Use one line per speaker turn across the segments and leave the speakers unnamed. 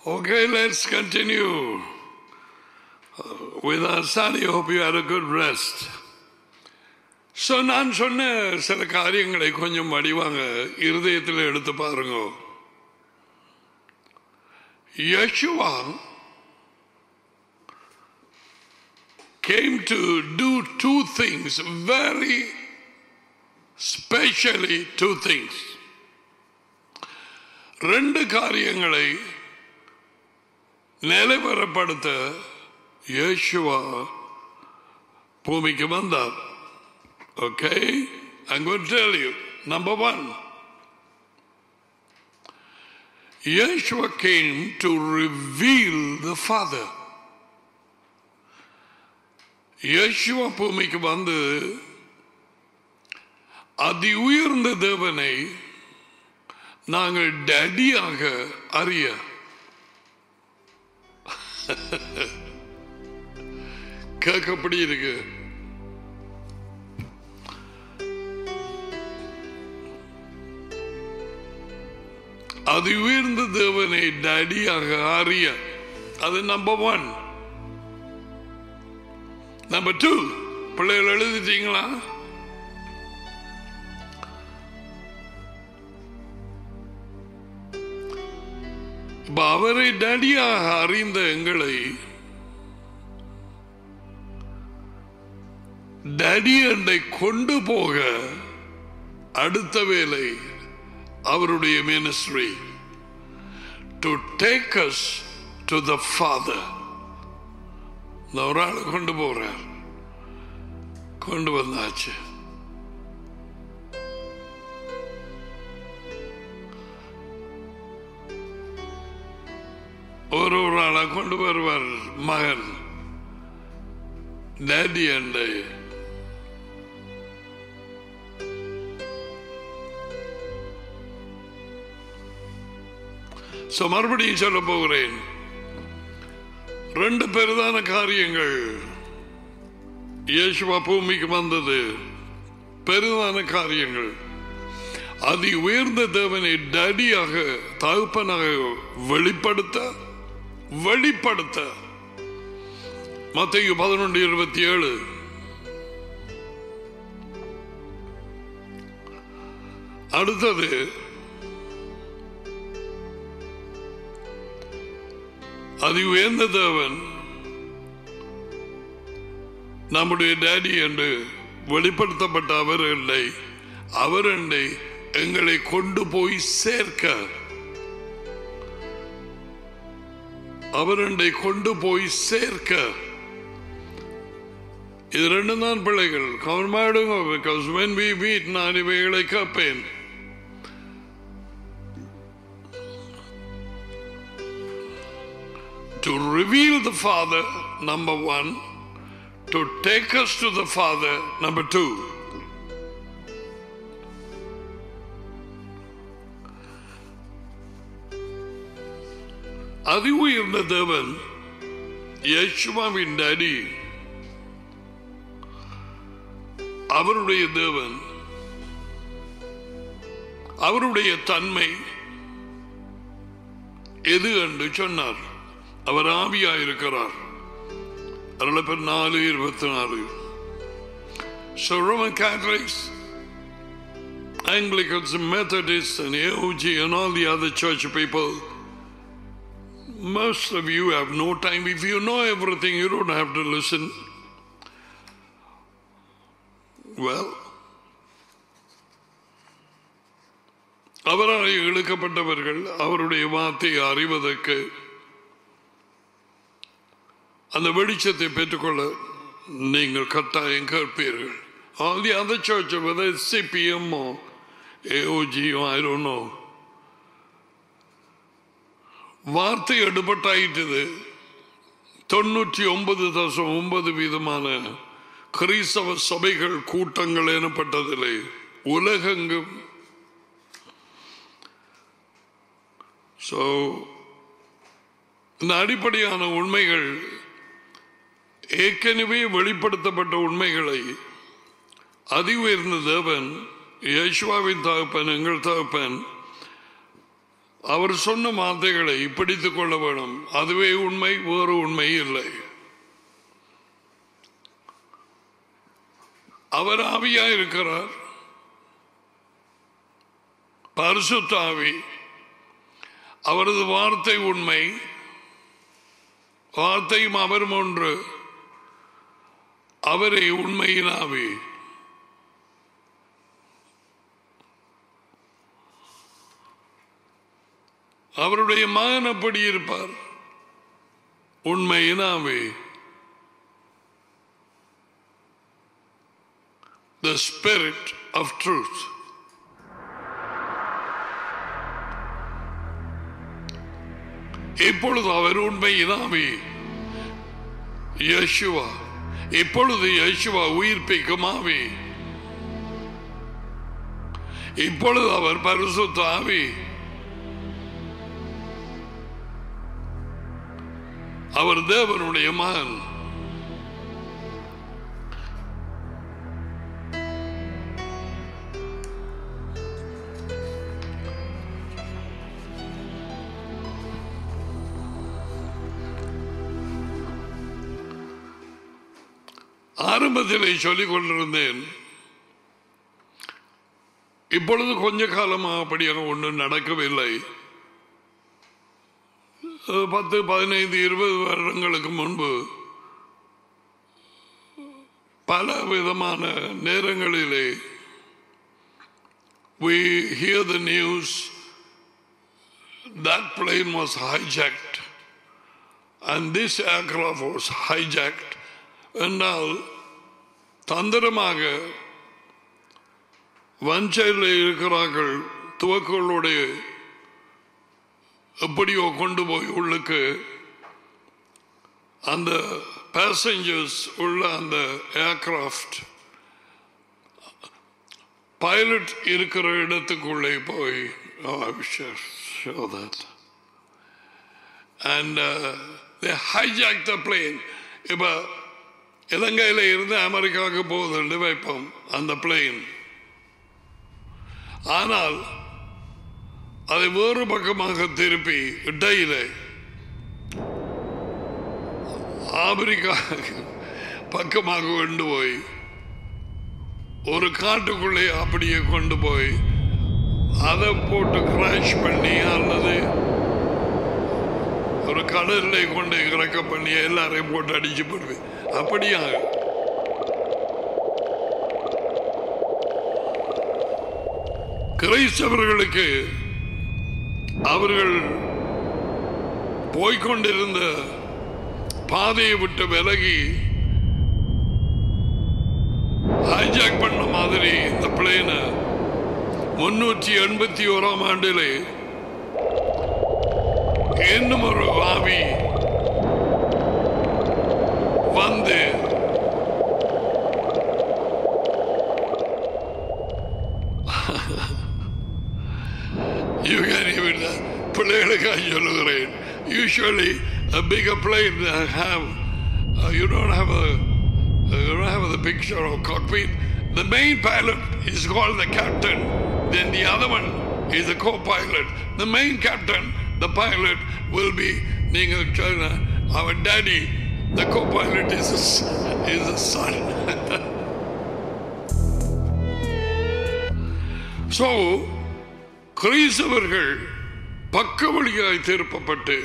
Okay, let's continue uh, with our study. Hope you had a good rest. So நான் சொன்ன சில காரியங்களை கொஞ்சம் வடிவாங்க இருதயத்தில் எடுத்து பாருங்க யசுவா came to do two things, very specially two things. ரெண்டு காரியங்களை நிலைவரப்படுத்த இயேசுவா பூமிக்கு வந்தார் okay I'm going to tell you. Number one, Yeshua came to reveal the Father. Yeshua பூமிக்கு வந்து அதி உயர்ந்த தேவனை நாங்கள் டடியாக அறிய கேட்கப்படி இருக்கு அதி உயர்ந்த தேவனை டடியாக அறிய அது நம்பர் ஒன் நம்பர் டூ பிள்ளைகள் எழுதிட்டீங்களா இப்ப அவரை டடியாக அறிந்த எங்களை டடி என்னை கொண்டு போக அடுத்த வேலை அவருடைய ministry to take us to the Father இந்த ஒரு ஆள் கொண்டு போறார் கொண்டு வந்தாச்சு ஒரு ஒரு ஆளா கொண்டு வருவார் மகன் டேடி அண்டை So, மறுபடியும் சொல்ல போகிறேன் ரெண்டு பெரிதான காரியங்கள் இயேசுவா பூமிக்கு வந்தது பெரிதான காரியங்கள் அதி உயர்ந்த தேவனை டடியாக தகப்பனாக வெளிப்படுத்த வெளிப்படுத்த மத்திய பதினொன்று இருபத்தி ஏழு அடுத்தது அதி உயர்ந்த தேவன் நம்முடைய டேடி என்று வெளிப்படுத்தப்பட்ட அவர் இல்லை அவர் என்னை எங்களை கொண்டு போய் சேர்க்க அவர் என்னை கொண்டு போய் சேர்க்க இது ரெண்டு தான் பிள்ளைகள் கவனமாயிடுங்க பிகாஸ் வென் வி மீட் நான் இவைகளை கேட்பேன் to reveal the Father, number one, to take us to the Father, number two. அதி உயர்ந்த தேவன் யேசுவாவின் டேடி அவருடைய தேவன் அவருடைய தன்மை எது என்று சொன்னார் அவர் ஆவியாயிருக்கிறார் அருளப்பர் நாலு இருபத்தி நாலு So Roman Catholics, Anglicans and Methodists and AOG and all the other church people, most of you have no time. If you know everything, you don't have to listen. Well, அவரால் இழுக்கப்பட்டவர்கள் அவருடைய வார்த்தையை அறிவதற்கு அந்த வெளிச்சத்தை பெற்றுக்கொள்ள நீங்கள் கட்டாயம் கேட்பீர்கள் All the other churches, whether it's CPM or AOG or I don't know, வார்த்தை எடுபட்டாயிட்டது தொண்ணூற்றி ஒன்பது தசம் ஒன்பது வீதமான கிறிஸ்தவ சபைகள் கூட்டங்கள் எனப்பட்டதில்லை உலகெங்கும் ஸோ இந்த அடிப்படையான உண்மைகள் ஏற்கனவே வெளிப்படுத்தப்பட்ட உண்மைகளை அதி உயர்ந்த தேவன் யேசுவாவின் தகப்பன் எங்கள் தகப்பன் அவர் சொன்ன வார்த்தைகளை பிடித்துக் கொள்ள வேணும் அதுவே உண்மை வேறு உண்மை இல்லை அவர் ஆவியா இருக்கிறார் பரிசுத்த ஆவி அவரது வார்த்தை உண்மை வார்த்தையும் அவரும் ஒன்று அவரே உண்மையின் ஆவி அவருடைய மகன் அப்படி இருப்பார் உண்மையின் ஆவி the spirit of truth. இப்பொழுது அவர் உண்மையின் ஆவி யேசுவா இப்பொழுது யேசுவா உயிர்ப்பிக்கும் ஆவி இப்பொழுது அவர் பரிசுத்த ஆவி அவர் தேவனுடைய மகன் ஆரம்பத்திலே சொல்லிக் கொண்டிருந்தேன் இப்பொழுது கொஞ்ச காலமாக அப்படியாக ஒன்றும் நடக்கவில்லை அஹ் பத்து பதினைந்து இருபது வருடங்களுக்கு முன்பு பல விதமான நேரங்களிலே we hear the news that plane was hijacked and this aircraft was hijacked என்றால் தந்திரமாக வஞ்சையில் இருக்கிறார்கள் துவக்களுடைய எப்படியோ கொண்டு போய் உள்ளுக்கு அந்த பேசஞ்சர்ஸ் உள்ள அந்த ஏர்கிராஃப்ட் பைலட் இருக்கிற இடத்துக்குள்ளே போய் oh, I wish I show that. And uh, they hijacked the plane. இப்போ இலங்கையில் இருந்து அமெரிக்காவுக்கு போகுதுன்னு வைப்போம் அந்த பிளேன் ஆனால் அதை வேறு பக்கமாக திருப்பி இடையில ஆப்பிரிக்கா பக்கமாக கொண்டு போய் ஒரு காட்டுக்குள்ளே அப்படியே கொண்டு போய் அதை போட்டு கிராஷ் பண்ணி அல்லது ஒரு கடலில் கொண்டு இறக்க பண்ணி எல்லாரையும் போட்டு அடிச்சு போடுவேன் அப்படியா கிரைஸ்தவர்களுக்கு அவர்கள் போய்கொண்டிருந்த பாதையை விட்டு விலகி ஹைஜாக் பண்ண மாதிரி இந்த பிளேனை முன்னூற்றி எண்பத்தி ஓராம் ஆண்டிலே இன்னும் ஒரு ஆவி வந்து You can even பிள்ளைகளுக்காக சொல்லுகிறேன் usually a bigger plane that have uh, you don't have a uh, you don't have the picture of cockpit the main pilot is called the captain then the other one is the co-pilot the main captain the pilot will be நீங்கள் சொன்ன our daddy the co-pilot is a, s- is a son so கிறிஸ்தவர்கள் பக்க வழியாய் திருப்பப்பட்டு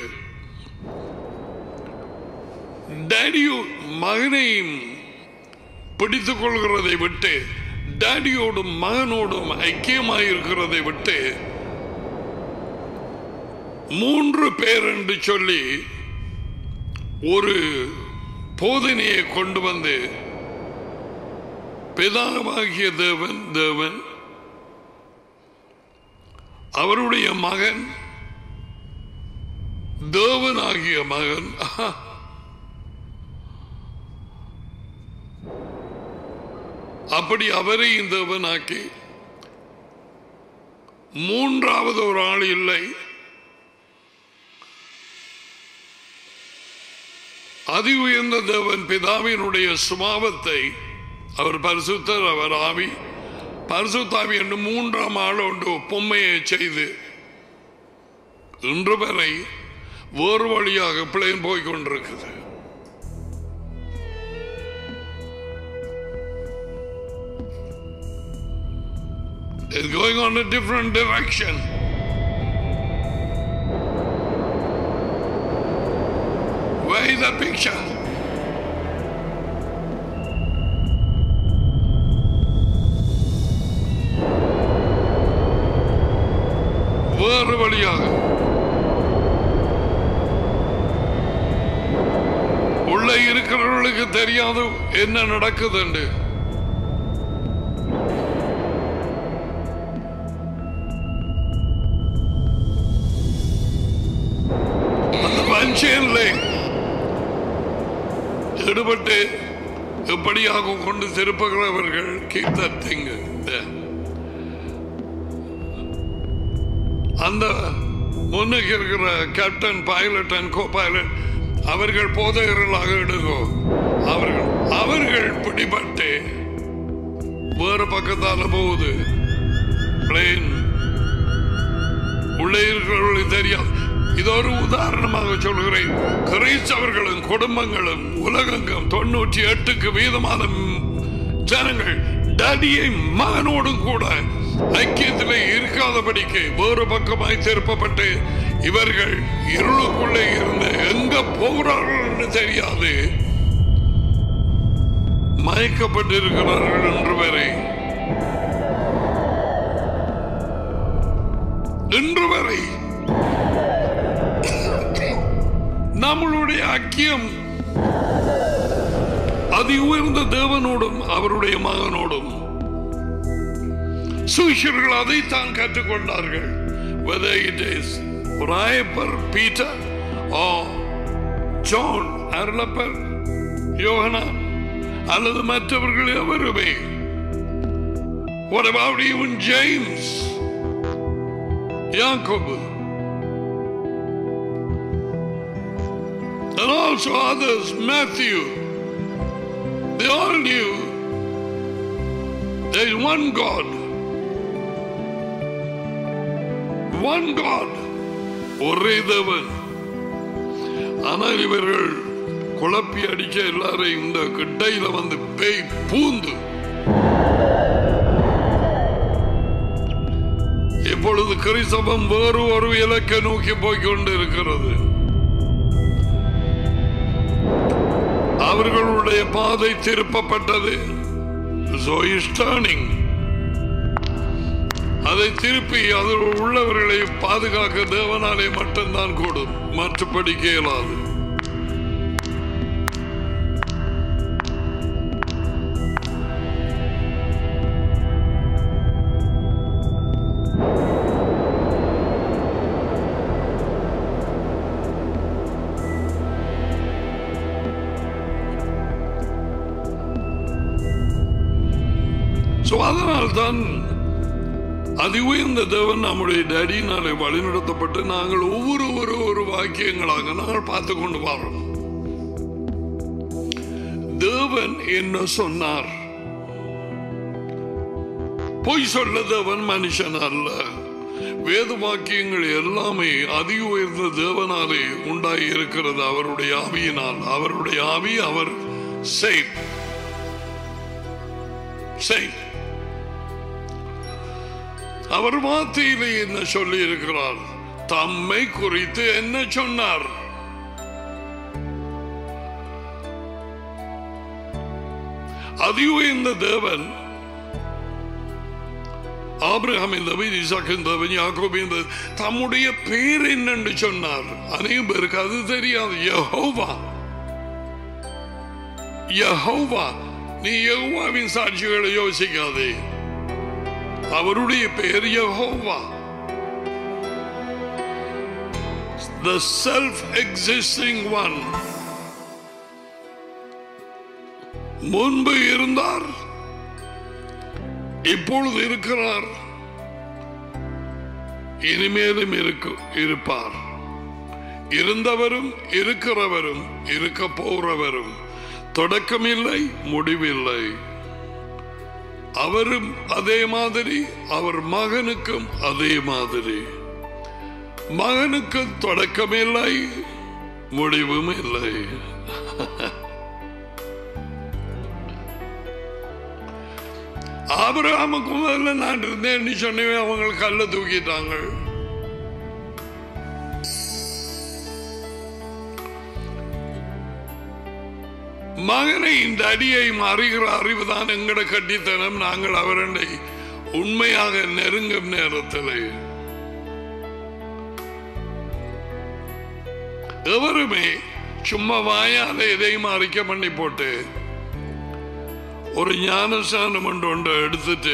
டேடியோ மகனையும் பிடித்துக் கொள்கிறதை விட்டு டேடியோடும் மகனோடும் ஐக்கியமாயிருக்கிறதை விட்டு மூன்று பேர் என்று சொல்லி ஒரு போதனையை கொண்டு வந்து பிதாவாகிய தேவன் தேவன் அவருடைய மகன் தேவனாகிய மகன் அப்படி அவரையும் தேவனாக்கி மூன்றாவது ஒரு ஆள் இல்லை அதி உயர்ந்த தேவன் பிதாவினுடைய சுபாவத்தை அவர் பரிசுத்தர் அவர் ஆவி பரிசுத்தாவி என்று மூன்றாம் ஆள் ஒன்று பொம்மையை செய்து இன்று வரை வேறு வழியாக பிளேன் போய் கொண்டிருக்குது It's going on a different direction. Where is the picture? வேறு வழியாக உள்ளே இருக்கிறவர்களுக்கு தெரியாது என்ன நடக்குது என்று அந்த வஞ்சையிலே ஈடுபட்டு எப்படியாக கொண்டு திருப்புகிறவர்கள் keep that thing there. அந்த முன்னுக்கு இருக்கிற captain pilot and co pilot அவர்கள் போதகர்களாக எடுங்கோ அவர்கள் அவர்கள் பிடிபட்டு வேறு பக்கத்தால போகுது பிளேன் உள்ளே இருக்கிறவர்களுக்கு தெரியாது இது ஒரு உதாரணமாக சொல்கிறேன் கிறிஸ்தவர்களும் குடும்பங்களும் உலகெங்கும் தொண்ணூற்றி எட்டுக்கு வீதமான ஜனங்கள் டடியை மகனோடும் கூட ஐக்கியத்திலே இருக்காதபடிக்கு வேறு பக்கமாய் திருப்பப்பட்டு இவர்கள் இருளுக்குள்ளே இருந்து எங்க போகிறார்கள் என்று தெரியாது மயக்கப்பட்டிருக்கிறார்கள் என்று வரை இன்று வரை நம்மளுடைய ஐக்கியம் அதி உயர்ந்த தேவனோடும் அவருடைய மகனோடும் சுஷர்கள் அதைத்தான் கற்றுக்கொண்டார்கள் whether it is Rayappar Peter or John Arulappar யோகனா அல்லது மற்றவர்கள் எவருமே What about even James? யாக்கோபு and also others, Matthew. They all knew there is one God. One God. ஒரே தேவன் ஆனால் இவர்கள் குழப்பி அடிச்ச எல்லாரையும் இந்த கிட்டையில வந்து பேய் பூந்து இப்பொழுது கிறிஸ்தவம் வேறு ஒரு இலக்கை நோக்கி போய்கொண்டு இருக்கிறது அவர்களுடைய பாதை திருப்பப்பட்டது So he's turning. அதை திருப்பி அதில் உள்ளவர்களை பாதுகாக்க தேவனாலே மட்டும்தான் கூடும் மற்றபடி இயலாது So அதனால்தான் அதி உயர்ந்த தேவன் நம்முடைய டடினாலே வழிநடத்தப்பட்டு நாங்கள் ஒவ்வொரு ஒரு ஒரு வாக்கியங்களாக நாங்கள் பார்த்து கொண்டு வரோம் தேவன் என்ன சொன்னார் பொய் சொல்ல தேவன் மனுஷன் அல்ல வேத வாக்கியங்கள் எல்லாமே அதி உயர்ந்த தேவனாலே உண்டாகி இருக்கிறது அவருடைய ஆவியினால் அவருடைய ஆவி அவர் செய் செய் அவர் வார்த்தையிலே என்ன சொல்லி இருக்கிறார் தம்மை குறித்து என்ன சொன்னார் அதியுயர்ந்த தேவன் ஆபிரகாமின் தேவன் இசாக்கின் தேவன் யாக்கோபின் தேவன் தம்முடைய பேர் என்னன்னு சொன்னார் அநேகம் பேருக்கு அது தெரியாது யஹோவா யஹோவா நீ யஹோவாவின் சாட்சிகளை யோசிக்காதே அவருடைய பெயர் யஹோவா the self-existing one முன்பு இருந்தார் இப்பொழுது இருக்கிறார் இனிமேலும் இருக்கு இருப்பார் இருந்தவரும் இருக்கிறவரும் இருக்க போறவரும் தொடக்கமில்லை முடிவில்லை அவரும் அதே மாதிரி அவர் மகனுக்கும் அதே மாதிரி மகனுக்கு தொடக்கமில்லை முடிவும் இல்லை ஆபிரகாமுக்கு முதல்ல நான் இருந்தேன் சொன்னவே அவங்க கல்ல தூக்கிட்டாங்க மகனை இந்த அடியை அறிகிற அறிவுதான் எங்கட கட்டித்தனம் நாங்கள் அவரண்டை உண்மையாக நெருங்கும் நேரத்தில் எவருமே சும்மா வாயால எதையும் அறிக்கை பண்ணி போட்டு ஒரு ஞானஸ்தானம் ஒன்று ஒன்று எடுத்துட்டு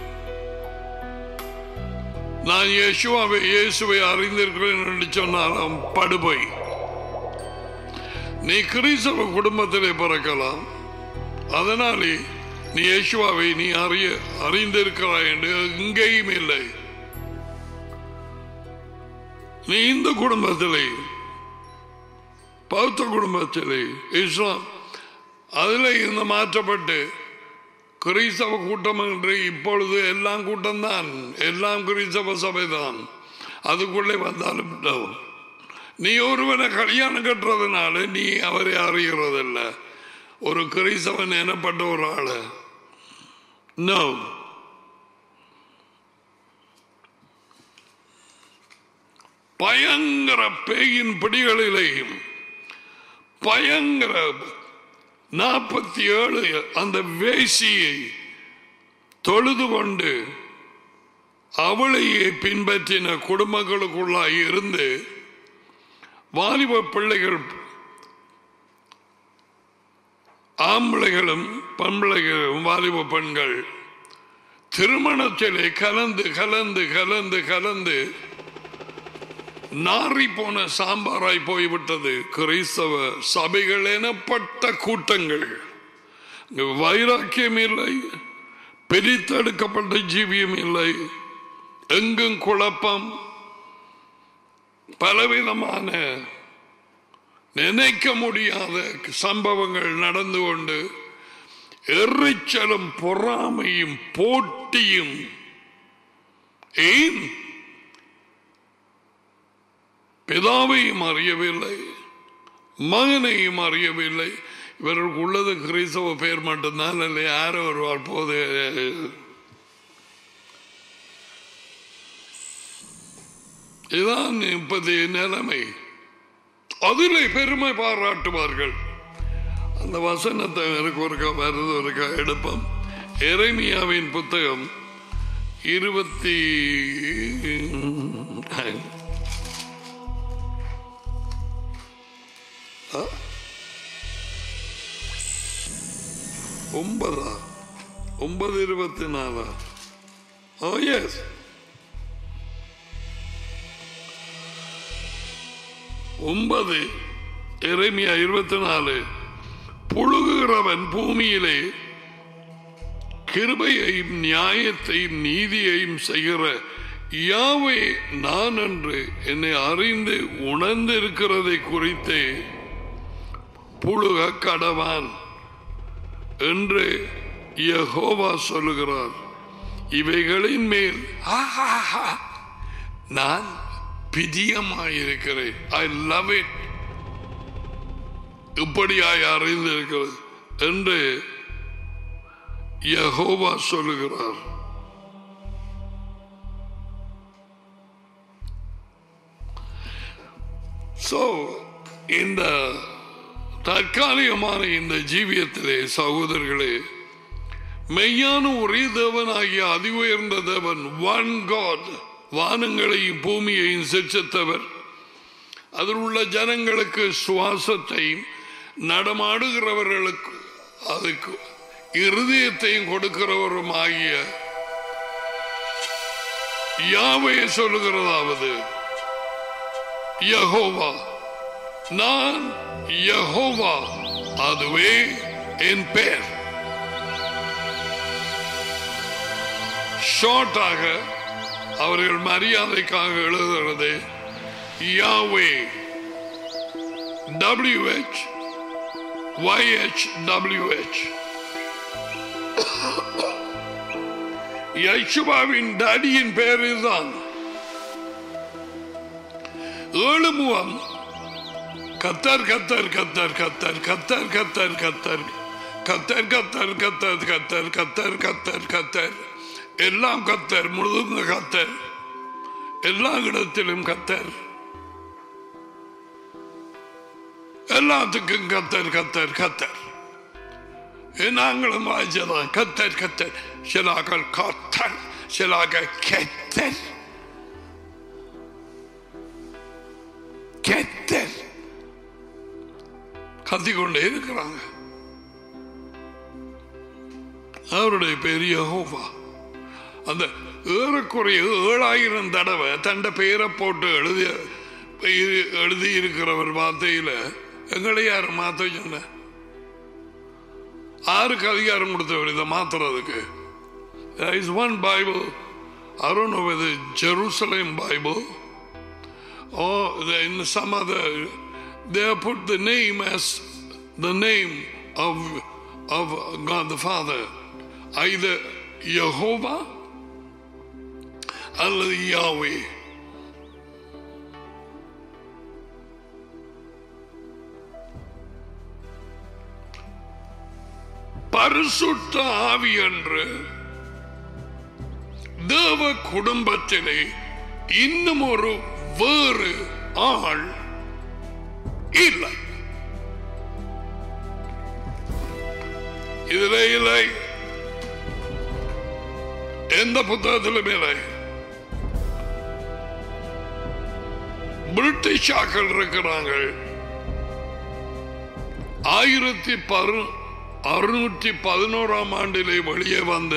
நான் இயேசுவை இயேசுவை அறிந்திருக்கிறேன் என்று சொன்னாலும் படுபை நீ கிறிஸ்தவ குடும்பத்திலே பிறக்கலாம் அதனாலே நீ இயேசுவாவை நீ அறிய அறிந்திருக்கிறாய் என்று எங்கேயும் இல்லை நீ இந்த குடும்பத்திலே பௌத்த குடும்பத்திலே இஸ்லாம் அதில் இந்த மாற்றப்பட்டு கிறிஸ்தவ கூட்டம் என்று இப்பொழுது எல்லாம் கூட்டம்தான் எல்லாம் கிறிஸ்தவ சபைதான் அதுக்குள்ளே வந்தாலும் விட்டோம். நீ ஒருவனை கல்யாணம் கட்டுறதுனால நீ அவரை அறிகிறதில்ல ஒரு கிறிஸ்தவன் எனப்பட்ட ஒரு ஆளு நோ பயங்கர பேயின் பிடிகளிலேயும் பயங்கர நாற்பத்தி ஏழு அந்த வேசியை தொழுது கொண்டு அவளையே பின்பற்றின குடும்பங்களுக்குள்ளாய் இருந்து வாலிப பிள்ளைகள் ஆம்பளைகளும் பண்பிளைகளும் வாலிப பெண்கள் திருமணத்திலே கலந்து கலந்து கலந்து கலந்து நாறி போன சாம்பாராய் போய்விட்டது கிறிஸ்தவ சபைகள் எனப்பட்ட கூட்டங்கள் இங்கு வைராக்கியம் இல்லை பிரித்தெடுக்கப்பட்ட ஜீவியம் இல்லை எங்கும் குழப்பம் பலவிதமான நினைக்க முடியாத சம்பவங்கள் நடந்து கொண்டு எரிச்சலும் பொறாமையும் போட்டியும் ஏன் பிதாவையும் அறியவில்லை மகனையும் அறியவில்லை இவர்களுக்கு உள்ளது கிறிஸ்தவ பேர் மட்டும்தான் இல்லை யாரும் வருவார் போது இதுதான் இப்போதைய நிலைமை அதிலே பெருமை பாராட்டுவார்கள் அந்த வசனத்தை எனக்கு ஒருக்கா வருது ஒருக்கா எடுப்போம் எரேமியாவின் புத்தகம் இருபத்தி ஆ? ஒன்பதா ஒன்பது இருபத்தி நாலா ஓ எஸ் ஒன்பது எரேமியா இருபத்தி நாலு புழுகுகிறவன் பூமியிலே கிருபையையும் நியாயத்தையும் நீதியையும் செய்கிற யாவே நான் என்று என்னை அறிந்து உணர்ந்திருக்கிறதை குறித்தே புழுக கடவான் என்று யெகோவா சொல்லுகிறார் இவைகளின் மேல் ஆஹாஹா, நான் பிரியமாயிருக்கிறேன் ஐ லவ் இட் இப்படியாய் அறிந்திருக்கிறது என்று யெகோவா சொல்லுகிறார் சோ இந்த தற்காலிகமான இந்த ஜீவியத்திலே சகோதரர்களே மெய்யான ஒரே தேவனாகிய அதி உயர்ந்த தேவன் ஒன் காட் வானங்களையும் பூமியையும் சிற்சித்தவர் அதில் உள்ள ஜனங்களுக்கு சுவாசத்தையும் நடமாடுகிறவர்களுக்கு அதுக்கு இருதயத்தையும் கொடுக்கிறவரும் ஆகிய யாவே சொல்லுகிறதாவது யஹோவா நான் யஹோவா அதுவே என் பெயர் ஷார்ட்டாக அவர்கள் மரியாதைக்காக எழுதுகிறது யாவே டபிள்யூஹெச் ஒய்ஹெச் டபிள்யூஹெச் யசுபாவின் டடியின் பெயர் இதுதான் ஏழு முகம் கத்தர் கத்தர் கத்தர் கத்தர் கத்தர் கத்தர் கத்தர் கத்தர் கத்தர் கத்தர் கத்தர் கத்தர் கத்தர் கத்தர் எல்லாம் கத்தர் முழுதுங்க கத்தர் எல்லா இடத்திலும் கத்தர் எல்லாத்துக்கும் கத்தர் கத்தர் கத்தர் நாங்களும் வாய்ச்சதான் கத்தர் கத்தர் சிலாக்கள் கத்தர் சிலாக்கள் கெத்தர் கெத்தர் கத்திக்கொண்டே இருக்கிறாங்க அவருடைய பெரிய ஹோவா அந்த ஏறக்குறைய ஏழாயிரம் தடவை தண்ட பெயரை போட்டு எழுதி எழுதி இருக்கிறவர் வார்த்தையில எங்களை யார் மாத்த சொன்ன ஆருக்கு அதிகாரம் கொடுத்தவர் இதை மாத்துறதுக்கு There is one Bible. I don't know whether Jerusalem Bible or the, in some other. They have put the name as the name of of God the Father, either Jehovah அல்லது யாவே பரிசுத்த ஆவி என்று தேவ குடும்பத்திலே இன்னும் ஒரு வேறு ஆள் இல்லை இதிலே இல்லை எந்த புத்தகத்திலும் இல்லை பிரிட்டிஷாக்கள் இருக்கிறாங்க ஆயிரத்தி பரு அறுநூற்றி பதினோராம் ஆண்டிலே வெளியே வந்த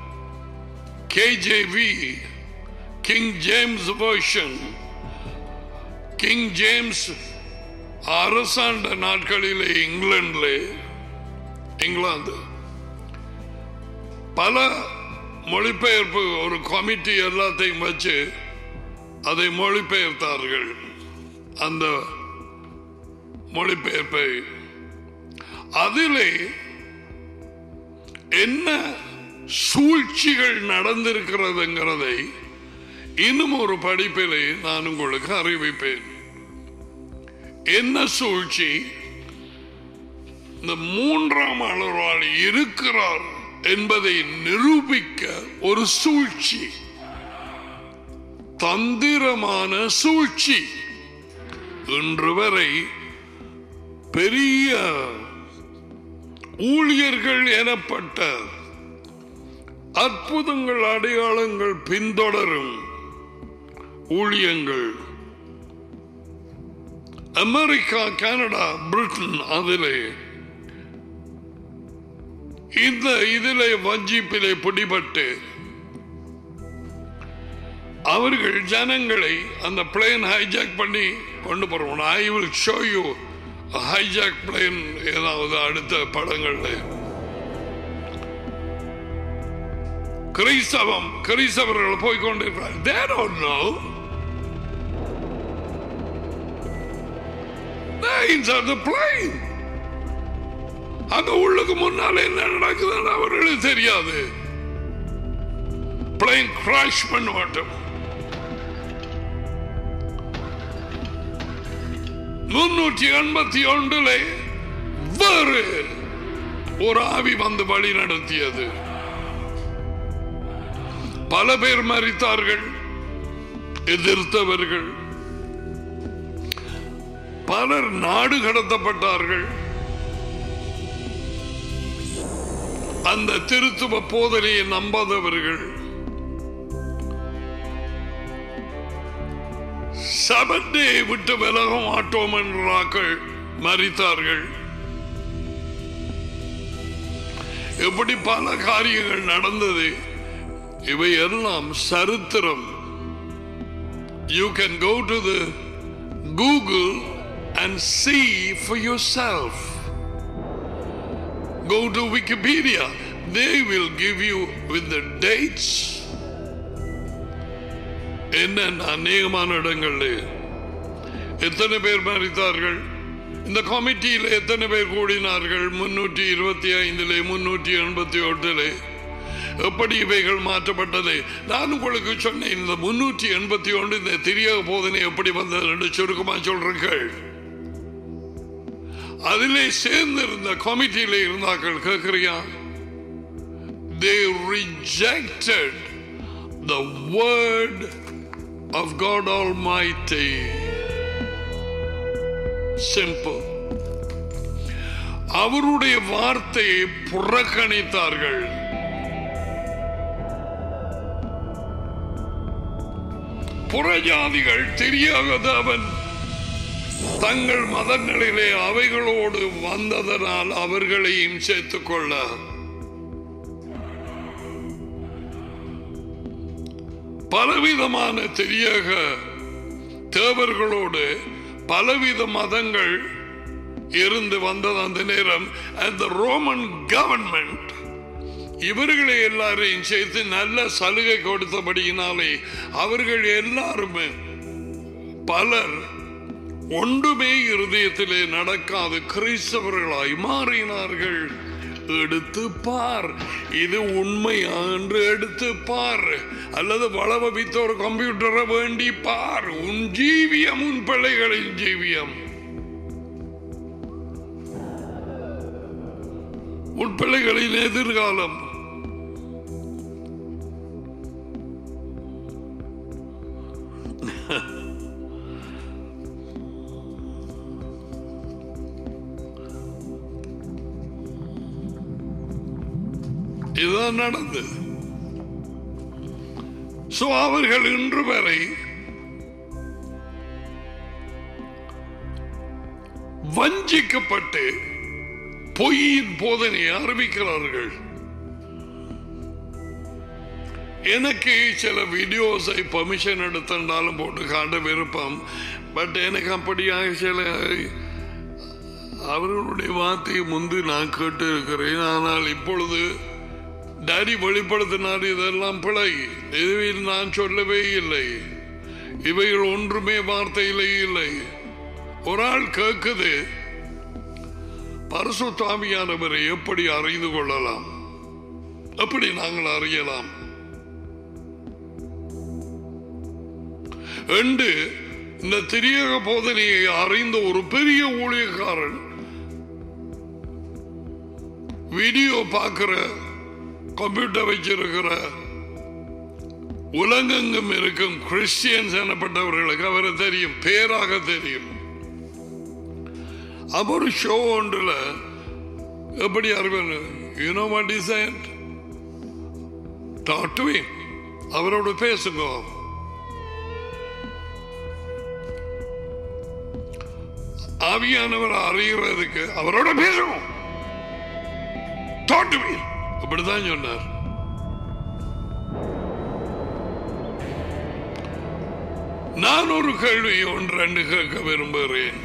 KJV King James Version King James அரசாண்ட நாட்களிலே இங்கிலாந்திலே இங்கிலாந்து பல மொழிபெயர்ப்பு ஒரு கமிட்டி எல்லாத்தையும் வச்சு அதை மொழிபெயர்த்தார்கள் அந்த மொழிபெயர்ப்பை அதிலே என்ன சூழ்ச்சிகள் நடந்திருக்கிறதுங்கிறதை இன்னும் ஒரு படிப்பிலே நான் உங்களுக்கு அறிவிப்பேன் என்ன சூழ்ச்சி இந்த மூன்றாம் அளவால் இருக்கிறார் என்பதை நிரூபிக்க ஒரு சூழ்ச்சி தந்திரமான சூழ்ச்சி இன்று வரை பெரிய ஊழியர்கள் எனப்பட்ட அற்புதங்கள் அடையாளங்கள் பின்தொடரும் ஊழியங்கள் அமெரிக்கா கனடா பிரிட்டன் அதிலே இந்த இதிலே வஞ்சிப்பிலே பிடிபட்டு அவர்கள் ஜனங்களை அந்த பிளேன் ஹைஜாக் பண்ணி கொண்டு போறோம் I will show you hijack plane ஏதாவது அடுத்த படங்கள்ல கிறிஸ்தவம் கிறிஸ்தவர்கள் போய் கொண்டிருக்கிறார் they don't know They're inside the plane அங்க உள்ளுக்கு முன்னால என்ன நடக்குதுன்னு அவர்களுக்கு தெரியாது பிளேன் கிராஷ் பண்ண மாட்டோம் முன்னூற்றி எண்பத்தி ஒன்றுல வேறு ஒரு ஆவி வந்து வழி நடத்தியது பல பேர் மறித்தார்கள் எதிர்த்தவர்கள் பலர் நாடு கடத்தப்பட்டார்கள் அந்த திருத்துவ போதனையை நம்பாதவர்கள் சபத்தை விட்டு விலக மாட்டோம் என்றாக்கள் மறித்தார்கள் எப்படி பல காரியங்கள் நடந்தது இவை எல்லாம் சரித்திரம் you can go to the Google and see for yourself Go to Wikipedia. They will give you with the dates. என்ன அநேகமான இடங்கள்ல எத்தனை பேர் மறித்தார்கள் இந்த கமிட்டியில் எத்தனை பேர் கூடினார்கள் முன்னூற்றி இருபத்தி ஐந்திலே முன்னூற்றி எண்பத்தி ஒன்றிலே எப்படி இவைகள் மாற்றப்பட்டது நான் உங்களுக்கு சொன்னேன் இந்த முன்னூற்றி எண்பத்தி ஒன்று இந்த திரியக போதனை எப்படி வந்தது என்று சுருக்கமா சொல்றீர்கள் அதிலே சேர்ந்திருந்த கமிட்டியில இருந்தார்கள் கேட்கிறியா they rejected the word of God Almighty. Simple. அவருடைய வார்த்தையை புறக்கணித்தார்கள் புறஜாதிகள் தெரியாத அவன் தங்கள் மதங்களிலே அவைகளோடு வந்ததனால் அவர்களையும் சேர்த்துக் கொள்ள பலவிதமான தெரியாக தேவர்களோடு பலவித மதங்கள் இருந்து வந்தது அந்த நேரம் அந்த ரோமன் கவர்மெண்ட் இவர்களை எல்லாரையும் சேர்த்து நல்ல சலுகை கொடுத்தபடியினாலே அவர்கள் எல்லாருமே பலர் ஒன்றுமே இருதயத்திலே நடக்காது கிறிஸ்தவர்களாய் மாறினார்கள் எடுத்து பார் இது உண்மையா என்று எடுத்து பார் அல்லது வளவபித்த ஒரு கம்ப்யூட்டரை வேண்டி பார் உன் ஜீவியம் உன் பிள்ளைகளின் ஜீவியம் உன் பிள்ளைகளின் எதிர்காலம் இதுதான் நடந்தது சோ அவர்கள் இன்று வரை வஞ்சிக்கப்பட்டு பொய்யின் போதனையை அறிவிக்கிறார்கள் எனக்கு சில வீடியோஸை பர்மிஷன் எடுத்திருந்தாலும் போட்டு காட்ட விருப்பம் பட் எனக்கு அப்படியாக சில அவர்களுடைய வார்த்தையை முந்து நான் கேட்டு இருக்கிறேன் ஆனால் இப்பொழுது டாடி வெளிப்படுத்தினார் இதெல்லாம் பிழை இதுவில் நான் சொல்லவே இல்லை இவைகள் ஒன்றுமே வார்த்தையிலே இல்லை ஒரு ஆள் கேட்குது பரசுத்தாமியானவரை எப்படி அறிந்து கொள்ளலாம் எப்படி நாங்கள் அறியலாம் என்று இந்த திரியக போதனையை அறிந்த ஒரு பெரிய ஊழியக்காரன் வீடியோ பார்க்கிற கம்ப்யூட்டர் வச்சிருக்கிற உலகெங்கும் இருக்கும் கிறிஸ்டியன்ஸ் எனப்பட்டவர்களுக்கு அவரை தெரியும் பேராக தெரியும் அவர் ஷோ ஒன்றுல எப்படி அறிவன் you know what is talk to அவரோட பேசுங்க ஆவியானவர் அறிகிறதுக்கு அவரோட பேசணும் டாக் டு அப்படிதான் சொன்னார் நான் ஒரு கேள்வி ஒன்று ரெண்டு கேட்க விரும்புகிறேன்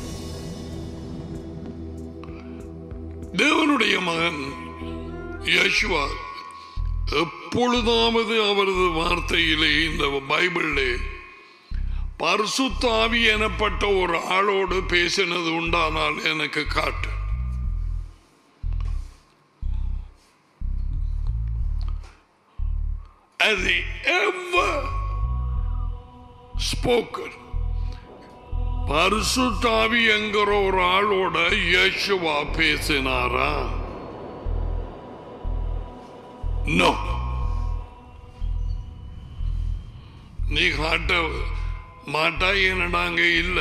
தேவனுடைய மகன் யசுவா எப்பொழுதாவது அவரது வார்த்தையிலே இந்த பைபிளிலே பரிசுத்தாவி எனப்பட்ட ஒரு ஆளோடு பேசினது உண்டானால் எனக்கு காட்டு Has he ever spoken? பரிசுத்தாவி என்கிற ஒரு ஆளோட யேசுவா பேசினாரா நோ நீ காட்ட மாட்டா என்னடாங்க இல்ல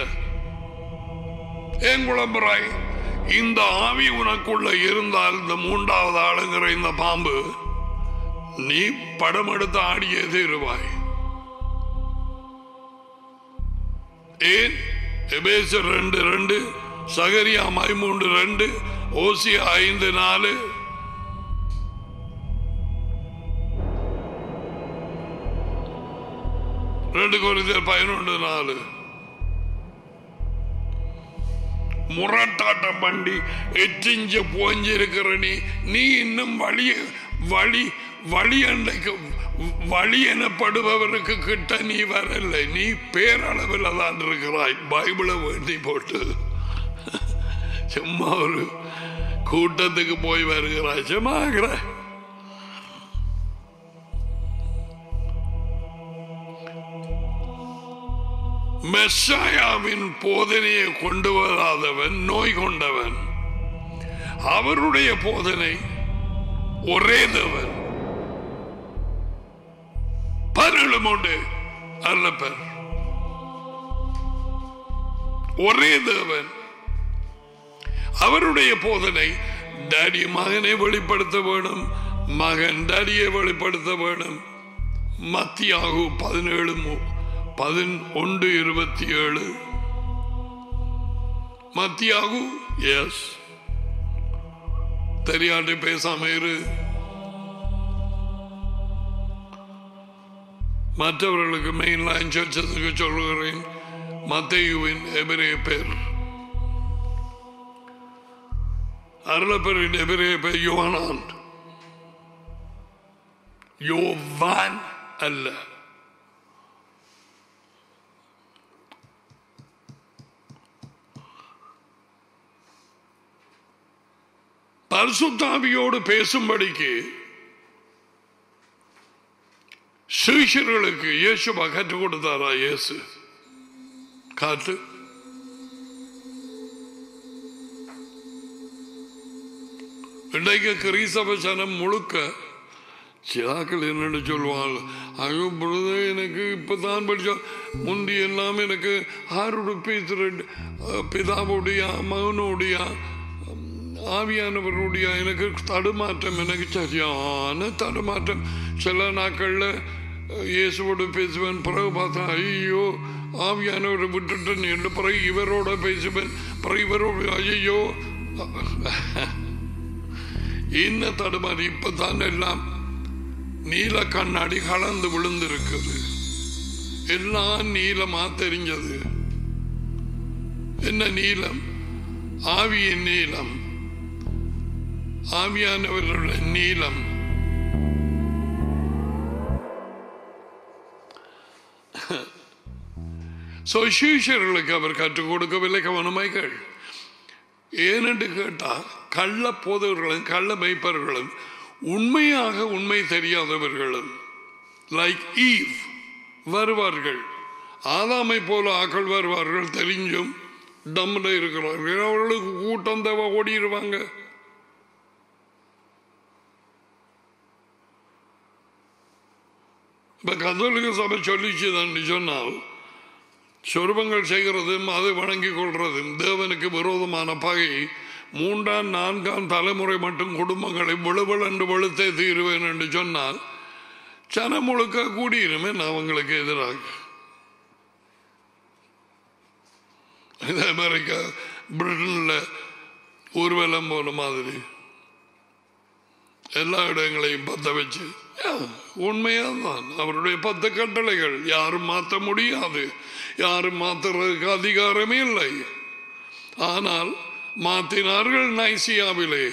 ஏன் குழம்புறாய் இந்த ஆவி உனக்குள்ள இருந்தால் இந்த மூன்றாவது ஆளுங்கிற இந்த பாம்பு நீ படம் எடுத்து ஆடியே தீருவாய் ஏன் எபேசர் ரெண்டு ரெண்டு சகரியா மைமூன்று ரெண்டு ஓசியா ஐந்து நாலு ரெண்டு குறைந்தர் பதினொன்று நாலு முரட்டாட்டம் பண்ணி எச்சிஞ்ச போஞ்சிருக்கிற நீ நீ இன்னும் வழி வழி வழி அன்னைக்கு வழி எனப்படுபவருக்கு கிட்ட நீ வரல நீ பேரளவில் தான் இருக்கிறாய் பைபிளை வேண்டி போட்டு சும்மா ஒரு கூட்டத்துக்கு போய் வருகிறாய் சும்மா மெஸ்ஸாயாவின் போதனையை கொண்டு வராதவன் நோய் கொண்டவன் அவருடைய போதனை ஒரே தேவன் பரலும் உண்டு அல்லப்பர் ஒரே தேவன் அவருடைய போதனை டாடி மகனை வெளிப்படுத்த வேணும் மகன் டாடியை வெளிப்படுத்த வேணும் மத்தியாகு பதினேழு பதினொன்று இருபத்தி ஏழு மத்தியாகு எஸ் தெரியாண்டு பேசாம இரு மற்றவர்களுக்கு மெயின் லைன் சர்ச்சத்துக்கு சொல்லுகிறேன் மத்தையுவின் எபிரே பேர் அருளப்பெரின் எபிரே பேர் யோவானான் யோவான் அல்ல பரிசுத்தாவியோடு பேசும்படிக்கு சிஷியர்களுக்கு இயேசுவா கற்றுக் கொடுத்தாரா இயேசு காத்து இன்றைக்கு கிரீசப சனம் முழுக்க சிலாக்கள் என்னென்னு சொல்லுவாங்க ஐயோ பொழுது எனக்கு இப்பதான் படித்தோம் முந்தி எல்லாம் எனக்கு ஆரோட பேசுகிற பிதாவுடைய மகனுடைய ஆவியானவருடைய எனக்கு தடுமாற்றம் எனக்கு சரியான தடுமாற்றம் சில நாட்களில் இயேசுவோடு பேசுவேன் பிறகு பார்த்தா ஐயோ ஆவியானவரை விட்டுட்டேன் என்று பிறகு இவரோட பேசுவேன் பிறகு இவரோட ஐயோ என்ன தடுமாறி இப்பதான் எல்லாம் நீல கண்ணாடி கலந்து விழுந்திருக்குது எல்லாம் நீளமா தெரிஞ்சது என்ன நீளம் ஆவியின் நீளம் ஆவியானவர்களுடைய நீளம் சுசீஷர்களுக்கு அவர் கற்றுக் கொடுக்கவில்லை கவனமாய்கள் ஏனென்று கேட்டால் கள்ள போதவர்களும் கள்ள மைப்பர்களும் உண்மையாக உண்மை தெரியாதவர்களும் லைக் ஈவ் வருவார்கள் ஆதாமை போல ஆக்கள் வருவார்கள் தெரிஞ்சும் டம்ல இருக்கிறார்கள் அவர்களுக்கு கூட்டம் தேவை ஓடிடுவாங்க இப்ப கத்தோலிக்க சபை சொல்லிச்சுதான் சொன்னால் சொருபங்கள் செய்கிறதும் அதை வணங்கிக் கொள்றதும் தேவனுக்கு விரோதமான பகை மூன்றாம் நான்காம் தலைமுறை மட்டும் குடும்பங்களை விழுவல் என்று வெளுத்தே தீருவேன் என்று சொன்னால் சனம் முழுக்க கூடியிருமே நான் அவங்களுக்கு எதிராக இது அமெரிக்கா பிரிட்டனில் ஊர்வலம் போன மாதிரி எல்லா இடங்களையும் பத்த வச்சு உண்மையாதான் அவருடைய பத்து கட்டளைகள் யாரும் மாற்ற முடியாது யாரும் மாத்துறதுக்கு அதிகாரமே இல்லை ஆனால் மாத்தினார்கள் நைசியாவிலே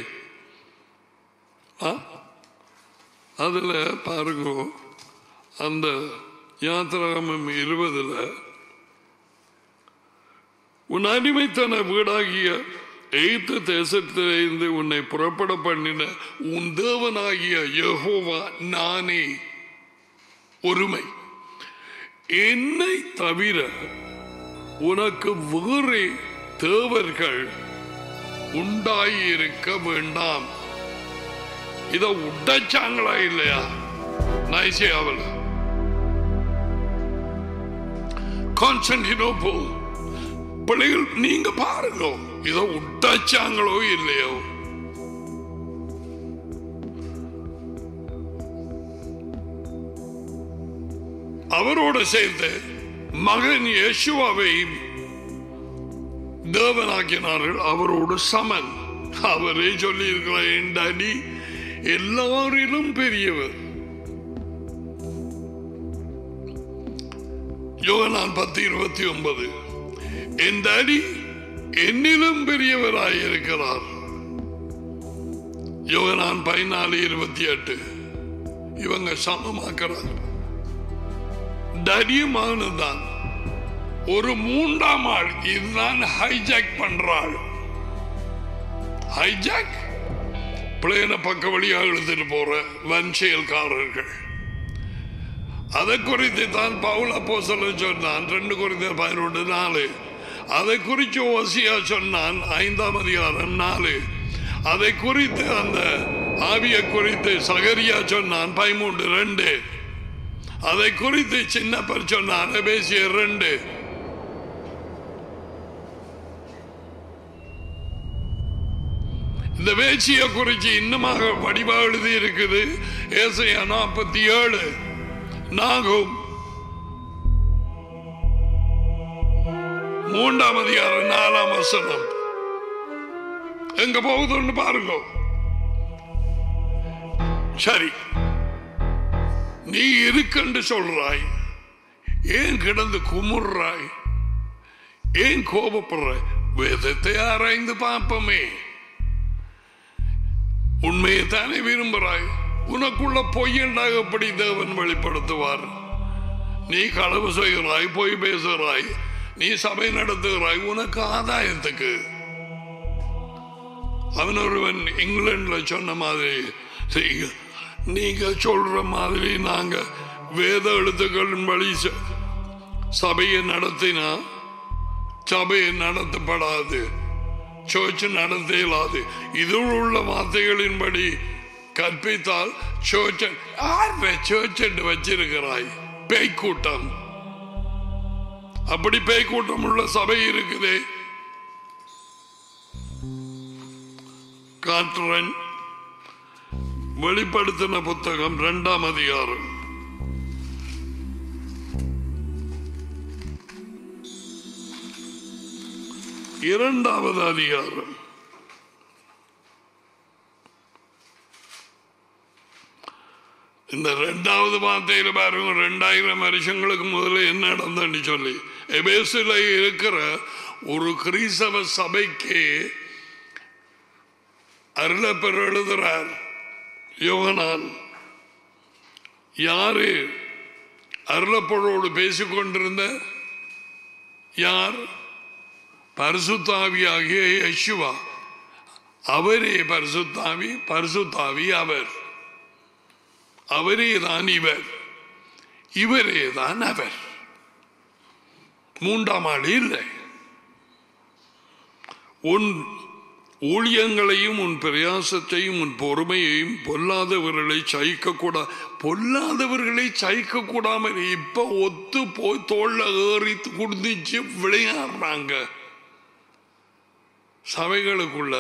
அதுல பாருங்க அந்த யாத்திராமம் இருபதுல உன் அடிமைத்தன வீடாகிய எய்த்து தேசத்திலிருந்து உன்னை புறப்பட பண்ணின உன் தேவனாகிய யெகோவா நானே ஒருமை என்னை தவிர உனக்கு வேறு தேவர்கள் உண்டாயிருக்க வேண்டாம் இத உடைச்சாங்களா இல்லையா நைசியாவில் கான்ஸ்டன்டினோபிள் பிள்ளைகள் நீங்க பாருங்க இத உடைச்சாங்களோ இல்லையோ அவரோடு சேர்ந்து மகன் யேசுவாவை தேவனாக்கினார்கள் அவரோடு சமன் அவரே சொல்லி இருக்கிறார் என் டாடி எல்லாரிலும் பெரியவர் யோகனான் பத்து இருபத்தி ஒன்பது என் டாடி என்னிலும் பெரியவராயிருக்கிறார் யோகனான் பதினாலு இருபத்தி எட்டு இவங்க சமமாக்குறாங்க தடியமானதான் ஒரு மூன்றாம் ஆள் இதுதான் ஹைஜாக் பண்றாள் ஹைஜாக் பிளேன பக்க வழியாக எழுதிட்டு போற வன் செயல்காரர்கள் அதை குறித்து தான் பவுல் அப்போ சொல்ல சொன்னான் ரெண்டு குறித்த பதினொன்று நாலு அதை குறித்து ஓசியா சொன்னான் ஐந்தாம் அதிகாரம் நாலு அதை குறித்து அந்த ஆவியை குறித்து சகரியா சொன்னான் பதிமூன்று ரெண்டு அதை குறித்து சின்னப்பர் சொன்னான் பேசிய ரெண்டு இந்த வேச்சியை குறித்து இன்னுமாக வடிவா எழுதி இருக்குது ஏசையா நாற்பத்தி ஏழு நாகும் மூன்றாம் அதிகாரம் நாலாம் வசனம் எங்க போகுதுன்னு பாருங்க சரி நீ இருக்கென்று சொல்றாய் ஏன் கிடந்து குமுறாய் ஏன் கோபப்படுறாய் வேதத்தை ஆராய்ந்து பார்ப்போமே உண்மையை தானே விரும்புகிறாய் உனக்குள்ள பொய்யண்டாக எப்படி தேவன் வெளிப்படுத்துவார் நீ களவு செய்கிறாய் பொய் பேசுகிறாய் நீ சபை நடத்துகிறாய் உனக்கு ஆதாயத்துக்கு அவன் ஒருவன் இங்கிலாந்துல சொன்ன மாதிரி "நீங்க- நீங்க சொல்ற மாதிரி நாங்க வேத எழுத்துக்களின் வழி ச- சபையை நடத்தினா சபையை நடத்தப்படாது சர்ச் நடத்த இயலாது இதில் உள்ள வார்த்தைகளின்படி கற்பித்தால் சர்ச் சர்ச் என்று வச்சிருக்கிறாய் பேய் கூட்டம் அப்படி பேய் கூட்டம் உள்ள சபை இருக்குதே காற்றுரன் வெளிப்படுத்தின புத்தகம் இரண்டாம் அதிகாரம் இரண்டாவது அதிகாரம் இந்த ரெண்டாவது வார்த்தையில பாருங்க ரெண்டாயிரம் வருஷங்களுக்கு முதல்ல என்ன நடந்தன்னு சொல்லி எபேசில இருக்கிற ஒரு கிறிஸ்தவ சபைக்கு அருளப்பெற எழுதுறார் யோகனான் யாரு அருளப்பரோடு பேசிக்கொண்டிருந்த யார் பரிசுத்தாவியாகிய யேசுவா அவரே பரிசுத்தாவி பரிசுத்தாவி அவர் அவரே தான் இவர் இவரே தான் அவர் மூன்றாம் ஆள் இல்லை உன் ஊழியங்களையும் உன் பிரயாசத்தையும் உன் பொறுமையையும் பொல்லாதவர்களை சகிக்க கூடா பொல்லாதவர்களை சகிக்க கூடாமல் இப்ப ஒத்து போய் தோல்ல ஏறி குடிச்சு விளையாடுறாங்க சபைகளுக்குள்ள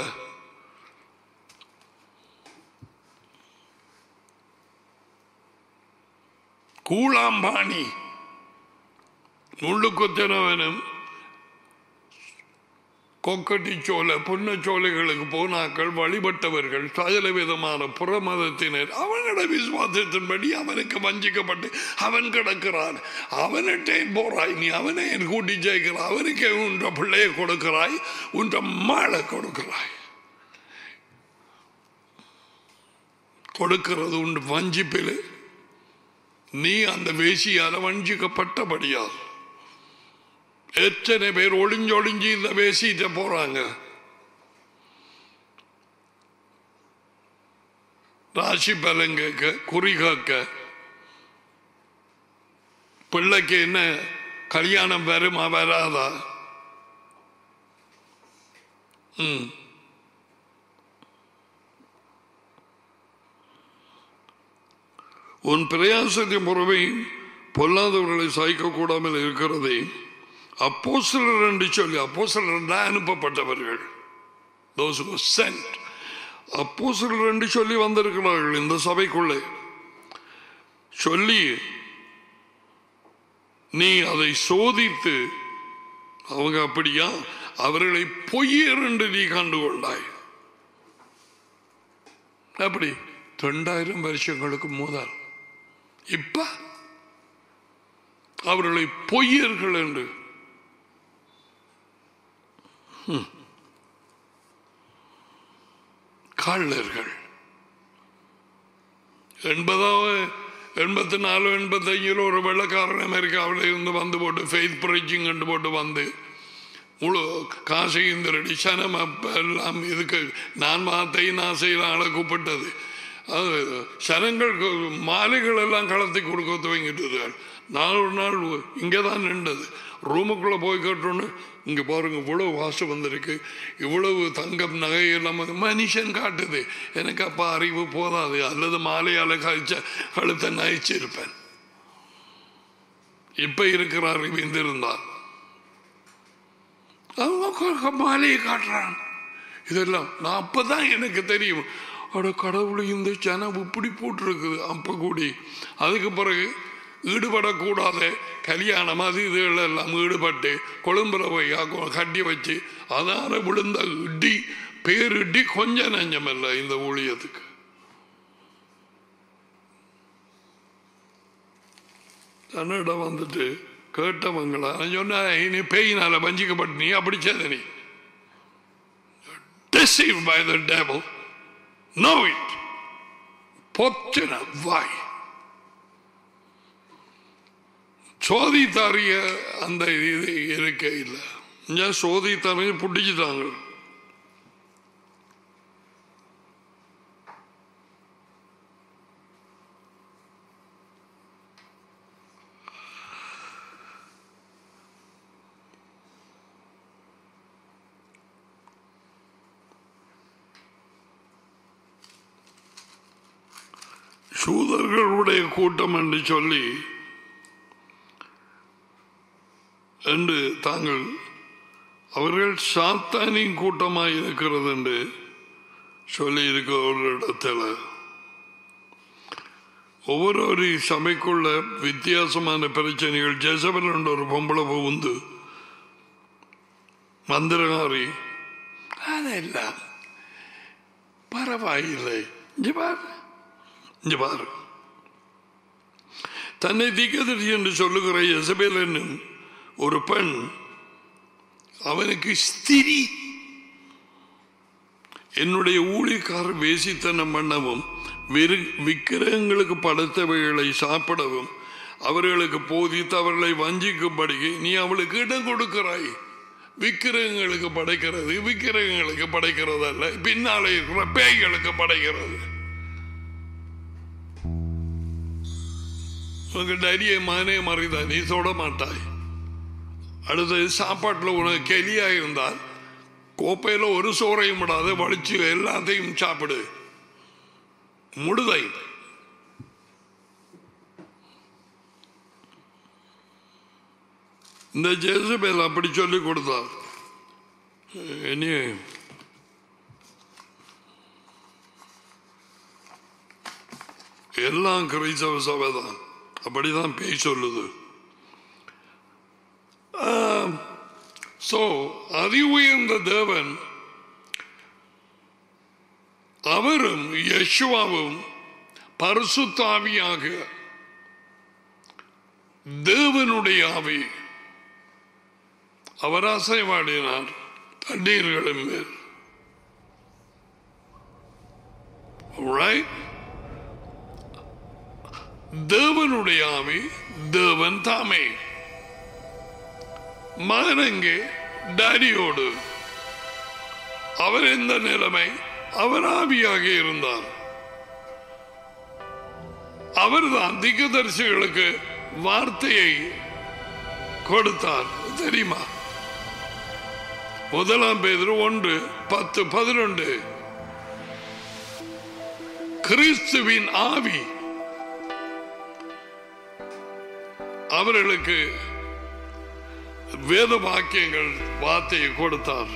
கூழாம்பாணி முள்ளு குத்தினவனும் கொக்கட்டி சோலை புன்னச்சோலைகளுக்கு போனாக்கள் வழிபட்டவர்கள் சகல விதமான புறமதத்தினர் அவனோட விசுவாசத்தின்படி அவனுக்கு வஞ்சிக்கப்பட்டு அவன் கிடக்கிறான் அவனிட்டே போறாய் நீ அவனை என் கூட்டி ஜெயிக்கிறாய் அவனுக்கே உன்ற பிள்ளையை கொடுக்கிறாய் உன்ற மாளை கொடுக்கிறாய் கொடுக்கிறது உண்டு வஞ்சிப்பில் நீ அந்த வேசியால வஞ்சிக்கப்பட்டபடியால் எத்தனை பேர் ஒளிஞ்சொளிஞ்சு இந்த பேசிட்டு போறாங்க ராசி பலன் கேட்க குறி கேட்க பிள்ளைக்கு என்ன கல்யாணம் வருமா வராதா ம் உன் பிரயாசத்தின் பொறுமை பொல்லாதவர்களை சாய்க்கக்கூடாமல் இருக்கிறதே அப்போ சிலர் என்று சொல்லி அப்போ சிலர் அனுப்பப்பட்டவர்கள் those who were sent அப்போ சிலர் என்று சொல்லி வந்திருக்கிறார்கள் இந்த சபைக்குள்ளே சொல்லி நீ அதை சோதித்து அவங்க அப்படியா அவர்களை பொய்யர் என்று நீ கண்டுகொண்டாய் அப்படி ரெண்டாயிரம் வருஷங்களுக்கு முதல் இப்ப அவர்களை பொய்யர்கள் என்று ம். கள்ளர்கள் எண்பதாவது எண்பத்தி நாலு எண்பத்தஞ்சில் ஒரு வெள்ளக்காரன் அமெரிக்காவில் இருந்து வந்து போட்டு ஃபெய்த் ப்ரைச்சிங் கண்டு போட்டு வந்து முழு காசையும் திருடி சனம் அப்ப எல்லாம் இதுக்கு நான் வார்த்தை நான் செய்யல ஆளை கூப்பிட்டது அது சனங்கள் மாலைகள் எல்லாம் கலத்தி கொடுக்க துவங்கிட்டு நாலு ஒரு நாள் இங்கே தான் நின்றது ரூமுக்குள்ளே போய் கேட்டோன்னு இங்கே பாருங்க இவ்வளவு வாசம் வந்திருக்கு இவ்வளவு தங்கம் நகை எல்லாம் வந்து மனுஷன் காட்டுது எனக்கு அப்போ அறிவு போதாது அல்லது மாலையால் கழிச்ச கழுத்தை நகைச்சிருப்பேன் இப்ப இருக்கிற அறிவு இருந்தால் அவங்க மாலையை காட்டுறான் இதெல்லாம் நான் அப்பதான் எனக்கு தெரியும் அட கடவுள் இந்த ஜனம் இப்படி போட்டிருக்குது அப்ப கூடி அதுக்கு பிறகு ஈடுபடக்கூடாத கல்யாணம் அது இதுகள் எல்லாம் ஈடுபட்டு கொழும்புல போய் கட்டி வச்சு அதான விழுந்த இடி பேரிடி கொஞ்ச நஞ்சமல்ல இந்த ஊழியத்துக்கு தன்னிடம் வந்துட்டு கேட்டவங்களா சொன்ன நீ பேயினால வஞ்சிக்கப்பட்டு நீ அப்படி செய்த நீ deceived by the devil know it பொத்தின வாய் சோதித்தாரிய அந்த இது இருக்க இல்லை இங்க சோதித்தாரிய புட்டிச்சுட்டாங்க சூதர்களுடைய கூட்டம் என்று சொல்லி என்று தாங்கள் அவர்கள் சாத்தானின் கூட்டமாக இருக்கிறது என்று சொல்லி இருக்க ஒரு இடத்துல ஒவ்வொரு சபைக்குள்ள வித்தியாசமான பிரச்சனைகள் ஜெசபல் என்ற ஒரு பொம்பளை புகுந்து மந்திரகாரி அதெல்லாம் பரவாயில்லை இங்க பாரு இங்க பாரு தன்னை திகதரி என்று சொல்லுகிற எசபேல் என்னும் ஒரு பெண் அவனுக்கு ஸ்திரி என்னுடைய ஊழியக்காரர் வேசித்தனம் பண்ணவும் வெறு விக்கிரகங்களுக்கு படைத்தவைகளை சாப்பிடவும் அவர்களுக்கு போதித்து அவர்களை வஞ்சிக்கும்படி நீ அவளுக்கு இடம் கொடுக்கிறாய் விக்கிரகங்களுக்கு படைக்கிறது விக்கிரகங்களுக்கு படைக்கிறது அல்ல பின்னாலே இருக்கிற பேய்களுக்கு படைக்கிறது உங்ககிட்ட அரிய மானே மறைதான் நீ தொட மாட்டாய் அடுத்தது சாப்பாட்டில் உனக்கு கெலியா இருந்தால் கோப்பையில் ஒரு சோறையும் விடாத வலிச்சு எல்லாத்தையும் சாப்பிடு முடுதை இந்த ஜேசபேல் அப்படி சொல்லி கொடுத்தார் இனி எல்லாம் கிரைஸ்தவ சபை தான் அப்படிதான் பேய் சொல்லுது சோ அதி உயர்ந்த தேவன் அவரும் யசுவாவும் பரிசுத்தாவியாக தேவனுடைய ஆவி அவர் அசைவாடினார் தண்ணீர்களின் மேல் Right? தேவனுடைய ஆவி தேவன் தாமே மகனங்கே டாடியோடு அவர் எந்த நிலைமை அவர் ஆவியாக இருந்தார் அவர்தான் திகதர்சிகளுக்கு வார்த்தையை கொடுத்தார் தெரியுமா முதலாம் பேர் ஒன்று பத்து பதினொன்று கிறிஸ்துவின் ஆவி அவர்களுக்கு வேத வாக்கியங்கள் வார்த்தையை கொடுத்தார்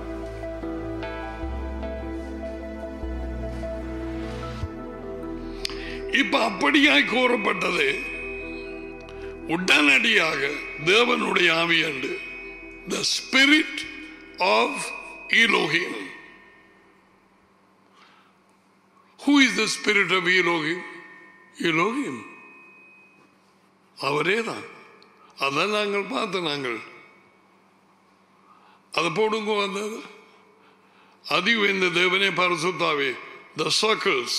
இப்ப அப்படியாய் கூறப்பட்டது உடனடியாக தேவனுடைய ஆவி and the spirit of Elohim who is the spirit of Elohim Elohim அவரே தான் அதான் நாங்கள் பார்த்த நாங்கள் அதை போடுங்க வந்தது அதி உயர்ந்த தேவனே பரசுத்தாவே த சர்க்கிள்ஸ்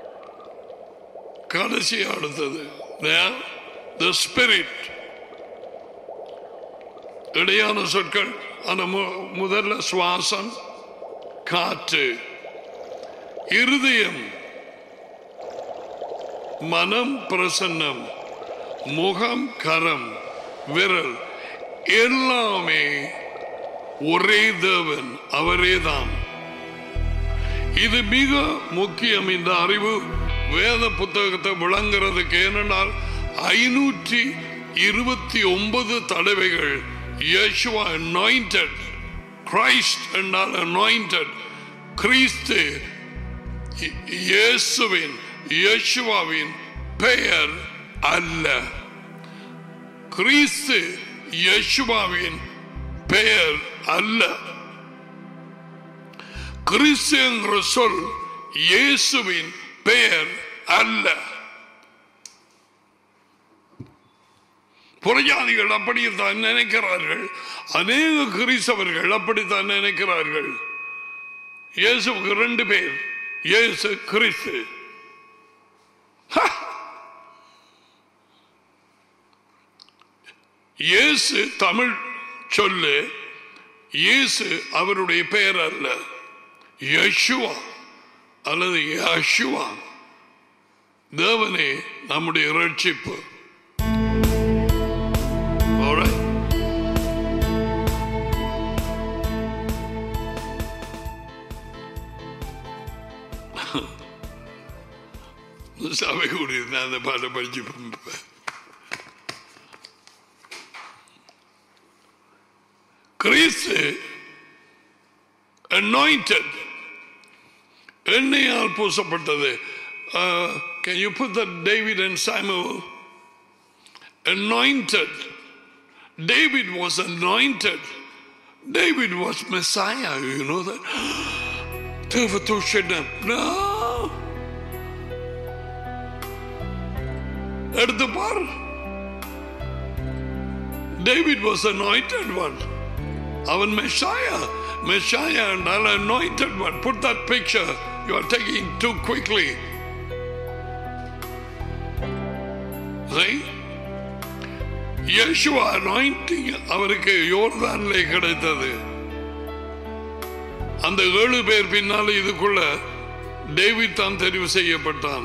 கடைசி அடுத்தது த ஸ்பிரிட் இடையான சொற்கள் அந்த மு- முதல்ல சுவாசம் காற்று இருதயம் மனம் பிரசன்னம் முகம் கரம் விரல் எல்லாமே ஒரே தேவன் அவரேதான் இது மிக முக்கியம் இந்த அறிவு வேத புத்தகத்தை விளங்குறதுக்கு ஏனென்றால் ஐநூற்றி இருபத்தி ஒன்பது தடவைகள் யேசுவா anointed கிரைஸ்ட் என்றால் anointed கிறிஸ்து இ- இயேசுவின் யேசுவாவின் பெயர் அல்ல கிறிஸ்து யேசுவாவின் பெயர் அல்ல கிறிஸ்து என்ற சொல் இயேசுவின் பெயர் அல்ல புறஜாதிகள் அப்படித்தான் நினைக்கிறார்கள் அநேக கிறிஸ்தவர்கள் அப்படித்தான் நினைக்கிறார்கள் இயேசுவுக்கு ரெண்டு பேர் இயேசு கிறிஸ்து ஹ! இயேசு தமிழ் சொல்லு இயேசு அவருடைய பெயர் அல்ல யஷுவா அல்லது யஷுவா தேவனே நம்முடைய ரட்சிப்பு Alright? சபை கூடியிருந்தேன் அந்த பாட்டை படிச்சு கிறிஸ்து anointed எண்ணெயால் பூசப்பட்டது Uh, can you put that David and Samuel anointed David was anointed David was Messiah you know that தேவதூஷணம் no எடுத்து பார் David was anointed one அவன் மெஷாயா மெஷாயா என்றால் anointed one put that picture you are taking too quickly see Yeshua anointing அவருக்கு யோர்தானிலே கிடைத்தது அந்த ஏழு பேர் பின்னால இதுக்குள்ள டேவிட் தான் தெரிவு செய்யப்பட்டான்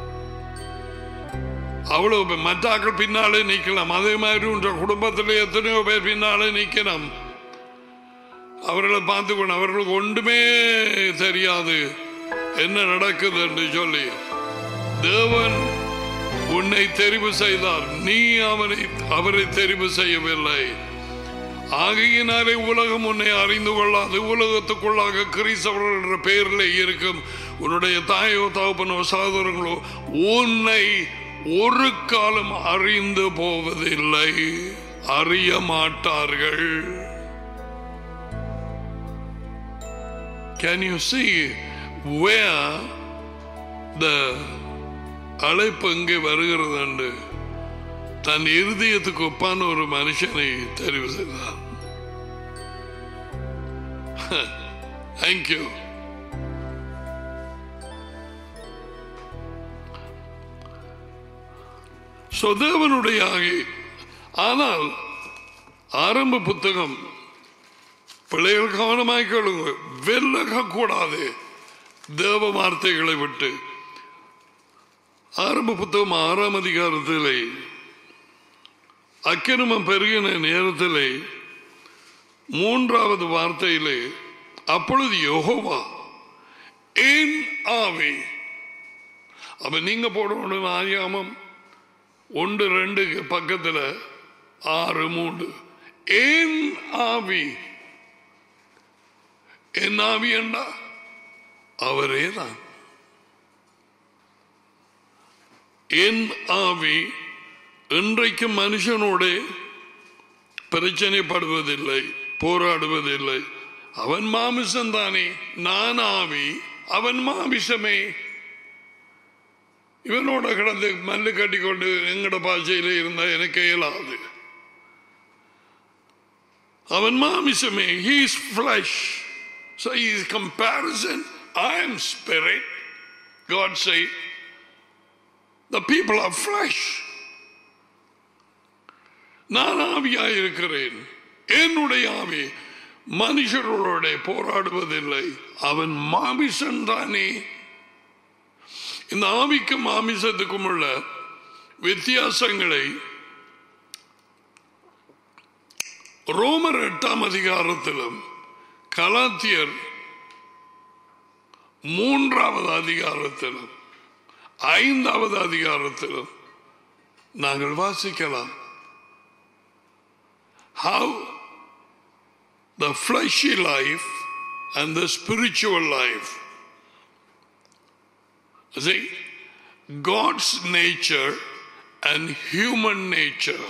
அவ்வளவு பேர். மற்றாக்கள் பின்னாலே நிக்கலாம் அதே மாதிரி உன்ற குடும்பத்தில் எத்தனையோ பேர் பின்னாலே நிக்கலாம் அவர்களை பார்த்துக்கணும் அவர்களுக்கு ஒன்றுமே தெரியாது என்ன நடக்குது என்று சொல்லி தேவன் உன்னை தெரிவு செய்தார் நீ அவனை அவரை தெரிவு செய்யவில்லை ஆகையினாலே உலகம் உன்னை அறிந்து கொள்ளாது உலகத்துக்குள்ளாக கிறிஸ்தவர்கள் என்ற பெயரில் இருக்கும் உன்னுடைய தாயோ தகப்பனோ சகோதரங்களோ உன்னை ஒரு காலம் அறிந்து போவதில்லை அறிய மாட்டார்கள் Can you see where the அழைப்பு இங்கே வருகிறது என்று தன் இருதயத்துக்கு ஒப்பான ஒரு மனுஷனை தெரிவு செய்தார் தேங்க்யூ சொதேவனுடைய ஆகி ஆனால் ஆரம்ப புத்தகம் பிள்ளைகள் கவனமாய் கேளுங்க வெல்லக கூடாது தேவ வார்த்தைகளை விட்டு ஆரம்ப புத்தகம் ஆறாம் அதிகாரத்திலே அக்கிரமம் பெருகின நேரத்திலே மூன்றாவது வார்த்தையிலே அப்பொழுது யெகோவா என் ஆவி அப்ப நீங்க போடணும் ஆயாமம் ஒன்று ரெண்டுக்கு பக்கத்துல ஆறு மூன்று என் ஆவி என் ஆவி என்றா அவரே தான் என் ஆவி இன்றைக்கும் மனுஷனோட பிரச்சனைப்படுவதில்லை போராடுவதில்லை அவன் மாமிசம் தானே நான் ஆவி அவன் மாமிசமே இவனோட கிடந்து மல்லு கட்டிக்கொண்டு எங்கட பாஷையில இருந்தா எனக்கு இயலாது அவன் மாமிசமே he is flesh so he is comparison I am spirit God say the people are flesh நான் ஆவியாய் இருக்கிறேன் என்னுடைய ஆவி மனுஷர்களோட போராடுவதில்லை அவன் மாமிசன் தானே இந்த ஆவிக்கும் மாமிசத்துக்கும் உள்ள வித்தியாசங்களை ரோமர் எட்டாம் அதிகாரத்திலும் கலாத்தியர் மூன்றாவது அதிகாரத்திலும் ஐந்தாவது அதிகாரத்திலும் நாங்கள் வாசிக்கலாம் how the fleshy life and the spiritual life see God's nature and human nature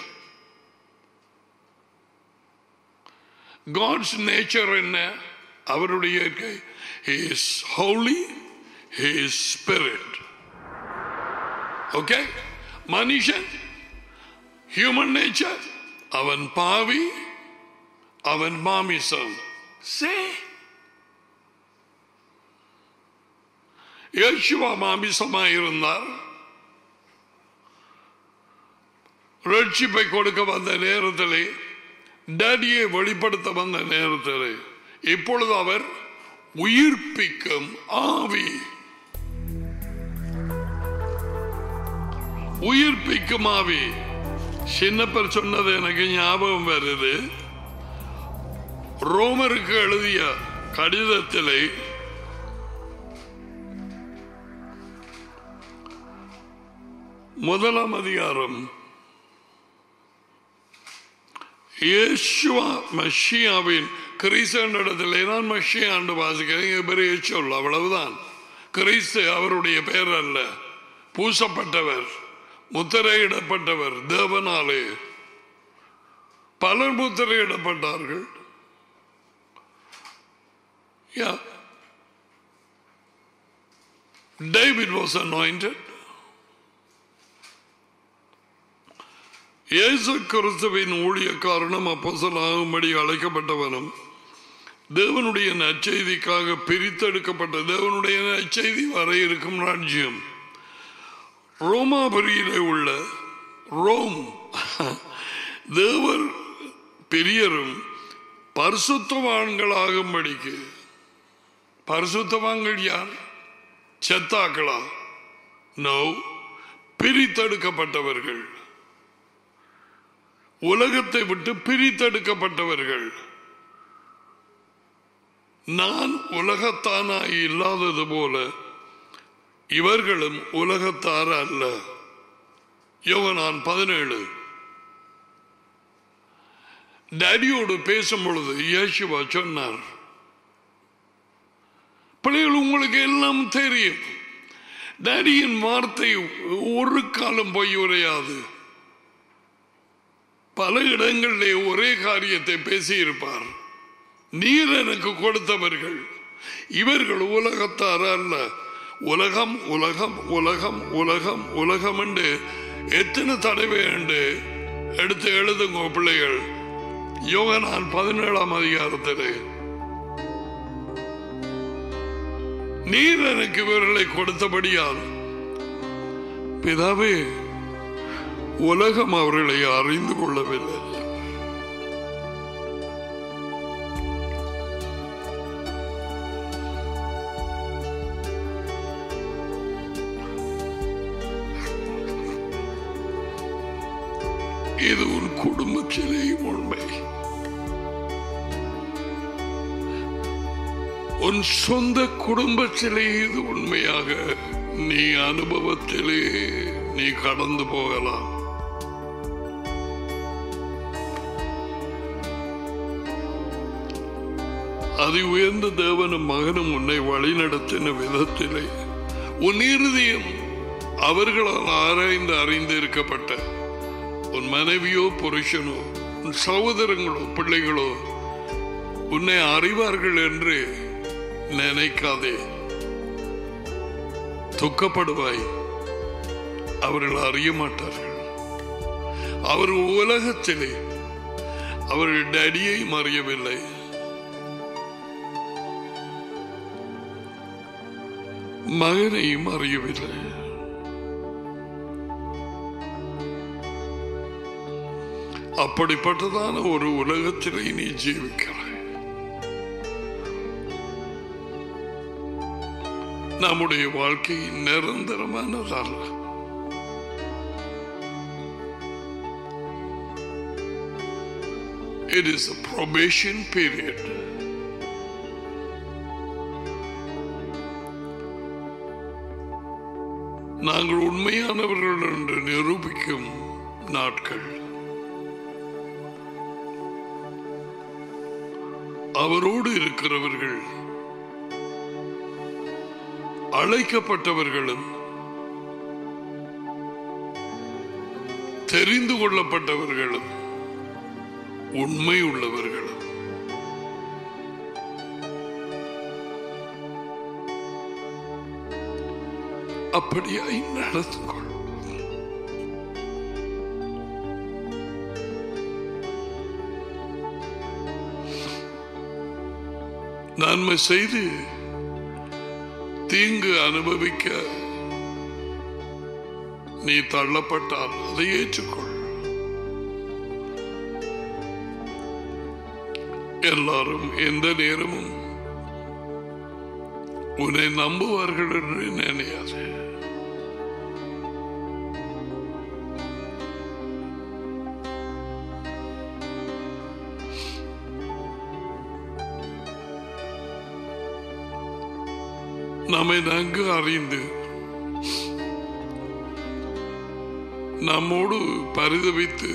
God's nature என்ன அவருடைய இயற்கை he is holy he is spirit okay மனுஷன் human nature அவன் பாவி அவன் மாமிசம் சே யேசுவா மாமிசமாயிருந்தார் ரட்சிப்பை கொடுக்க வந்த நேரத்திலே டேடியை வெளிப்படுத்த வந்த நேரத்திலே இப்பொழுது அவர் உயிர்ப்பிக்கும் ஆவி உயிர்ப்பிக்கும் ஆவி சின்னப்பர் சொன்னது எனக்கு ஞாபகம் வருது ரோமருக்கு எழுதிய கடிதத்திலே முதலாம் அதிகாரம் இயேசுவா மஷியாவின் கிறிஸ்தன் இடத்திலே நான் மஷியாண்டு வாசிக்கிறேன் பெரிய சொல் அவ்வளவுதான் கிறிஸ்து அவருடைய பெயர் அல்ல பூசப்பட்டவர் முத்திரையிடப்பட்டவர் தேவனாலே பலர் முத்திரையிடப்பட்டார்கள் Yeah. David was anointed. இயேசு கிறிஸ்துவின் ஊழியக்காரனும் அப்போசலாகும்படி அழைக்கப்பட்டவனும் தேவனுடைய நற்செய்திக்காக பிரித்தெடுக்கப்பட்ட தேவனுடைய நற்செய்தி வர இருக்கும் ராஜ்யம் ரோமாபுரியிலே உள்ள ரோம் தேவர் பெரியரும் பரிசுத்தவான்களாகும்படிக்கு பரிசுத்தவான்கள் யார் செத்தாக்களா நோ பிரித்தெடுக்கப்பட்டவர்கள் உலகத்தை விட்டு பிரித்தெடுக்கப்பட்டவர்கள் நான் உலகத்தானாய் இல்லாதது போல இவர்களும் உலகத்தார் அல்ல யோகனான் பதினேழு டேடியோடு பேசும் பொழுது இயேசுவா சொன்னார் பிள்ளைகள் உங்களுக்கு எல்லாம் தெரியும் டேடியின் வார்த்தை ஒரு காலம் பொய் உரையாது பல இடங்களிலே ஒரே காரியத்தை பேசியிருப்பார் நீர் எனக்கு கொடுத்தவர்கள் இவர்கள் உலகத்தார் அல்ல உலகம் உலகம் உலகம் உலகம் உலகம் என்று எத்தனை தடவை என்று எடுத்து எழுதுங்க பிள்ளைகள் யோகனான் பதினேழாம் அதிகாரத்திலே நீர் எனக்கு இவர்களை கொடுத்தபடியால் பிதாவே உலகம் அவர்களை அறிந்து கொள்ளவில்லை இது உன் குடும்பத்திலேயும் உண்மை உன் சொந்த குடும்பத்திலே இது உண்மையாக நீ அனுபவத்திலே நீ கடந்து போகலாம் அதி உயர்ந்த தேவனும் மகனும் உன்னை வழிநடத்தின விதத்திலே உன் இறுதியும் அவர்களால் ஆராய்ந்து அறிந்திருக்கப்பட்ட உன் மனைவியோ புருஷனோ உன் சகோதரங்களோ பிள்ளைகளோ உன்னை அறிவார்கள் என்று நினைக்காதே துக்கப்படுவாய் அவர்கள் அறிய மாட்டார்கள் அவர் உலகத்திலே அவர்கள் டடியை அறியவில்லை மகனையும் அறியவில்லை அப்படிப்பட்டதான ஒரு உலகத்திலே நீ ஜீவிக்கிறாய் நம்முடைய வாழ்க்கை நிரந்தரமானதல்ல It is a probation period. நாங்கள் உண்மையானவர்கள் என்று நிரூபிக்கும் நாட்கள் அவரோடு இருக்கிறவர்கள் அழைக்கப்பட்டவர்களும் தெரிந்து கொள்ளப்பட்டவர்களும் உண்மை உள்ளவர்களும் அப்படியாய் நடந்து கொள் நன்மை செய்து தீங்கு அனுபவிக்க நீ தள்ளப்பட்டால் அதை ஏற்றுக்கொள் எல்லாரும் எந்த நேரமும் உன்னை நம்புவார்கள் என்று நினையாது நம்மை நன்கு அறிந்து நம்மோடு பரிதவித்து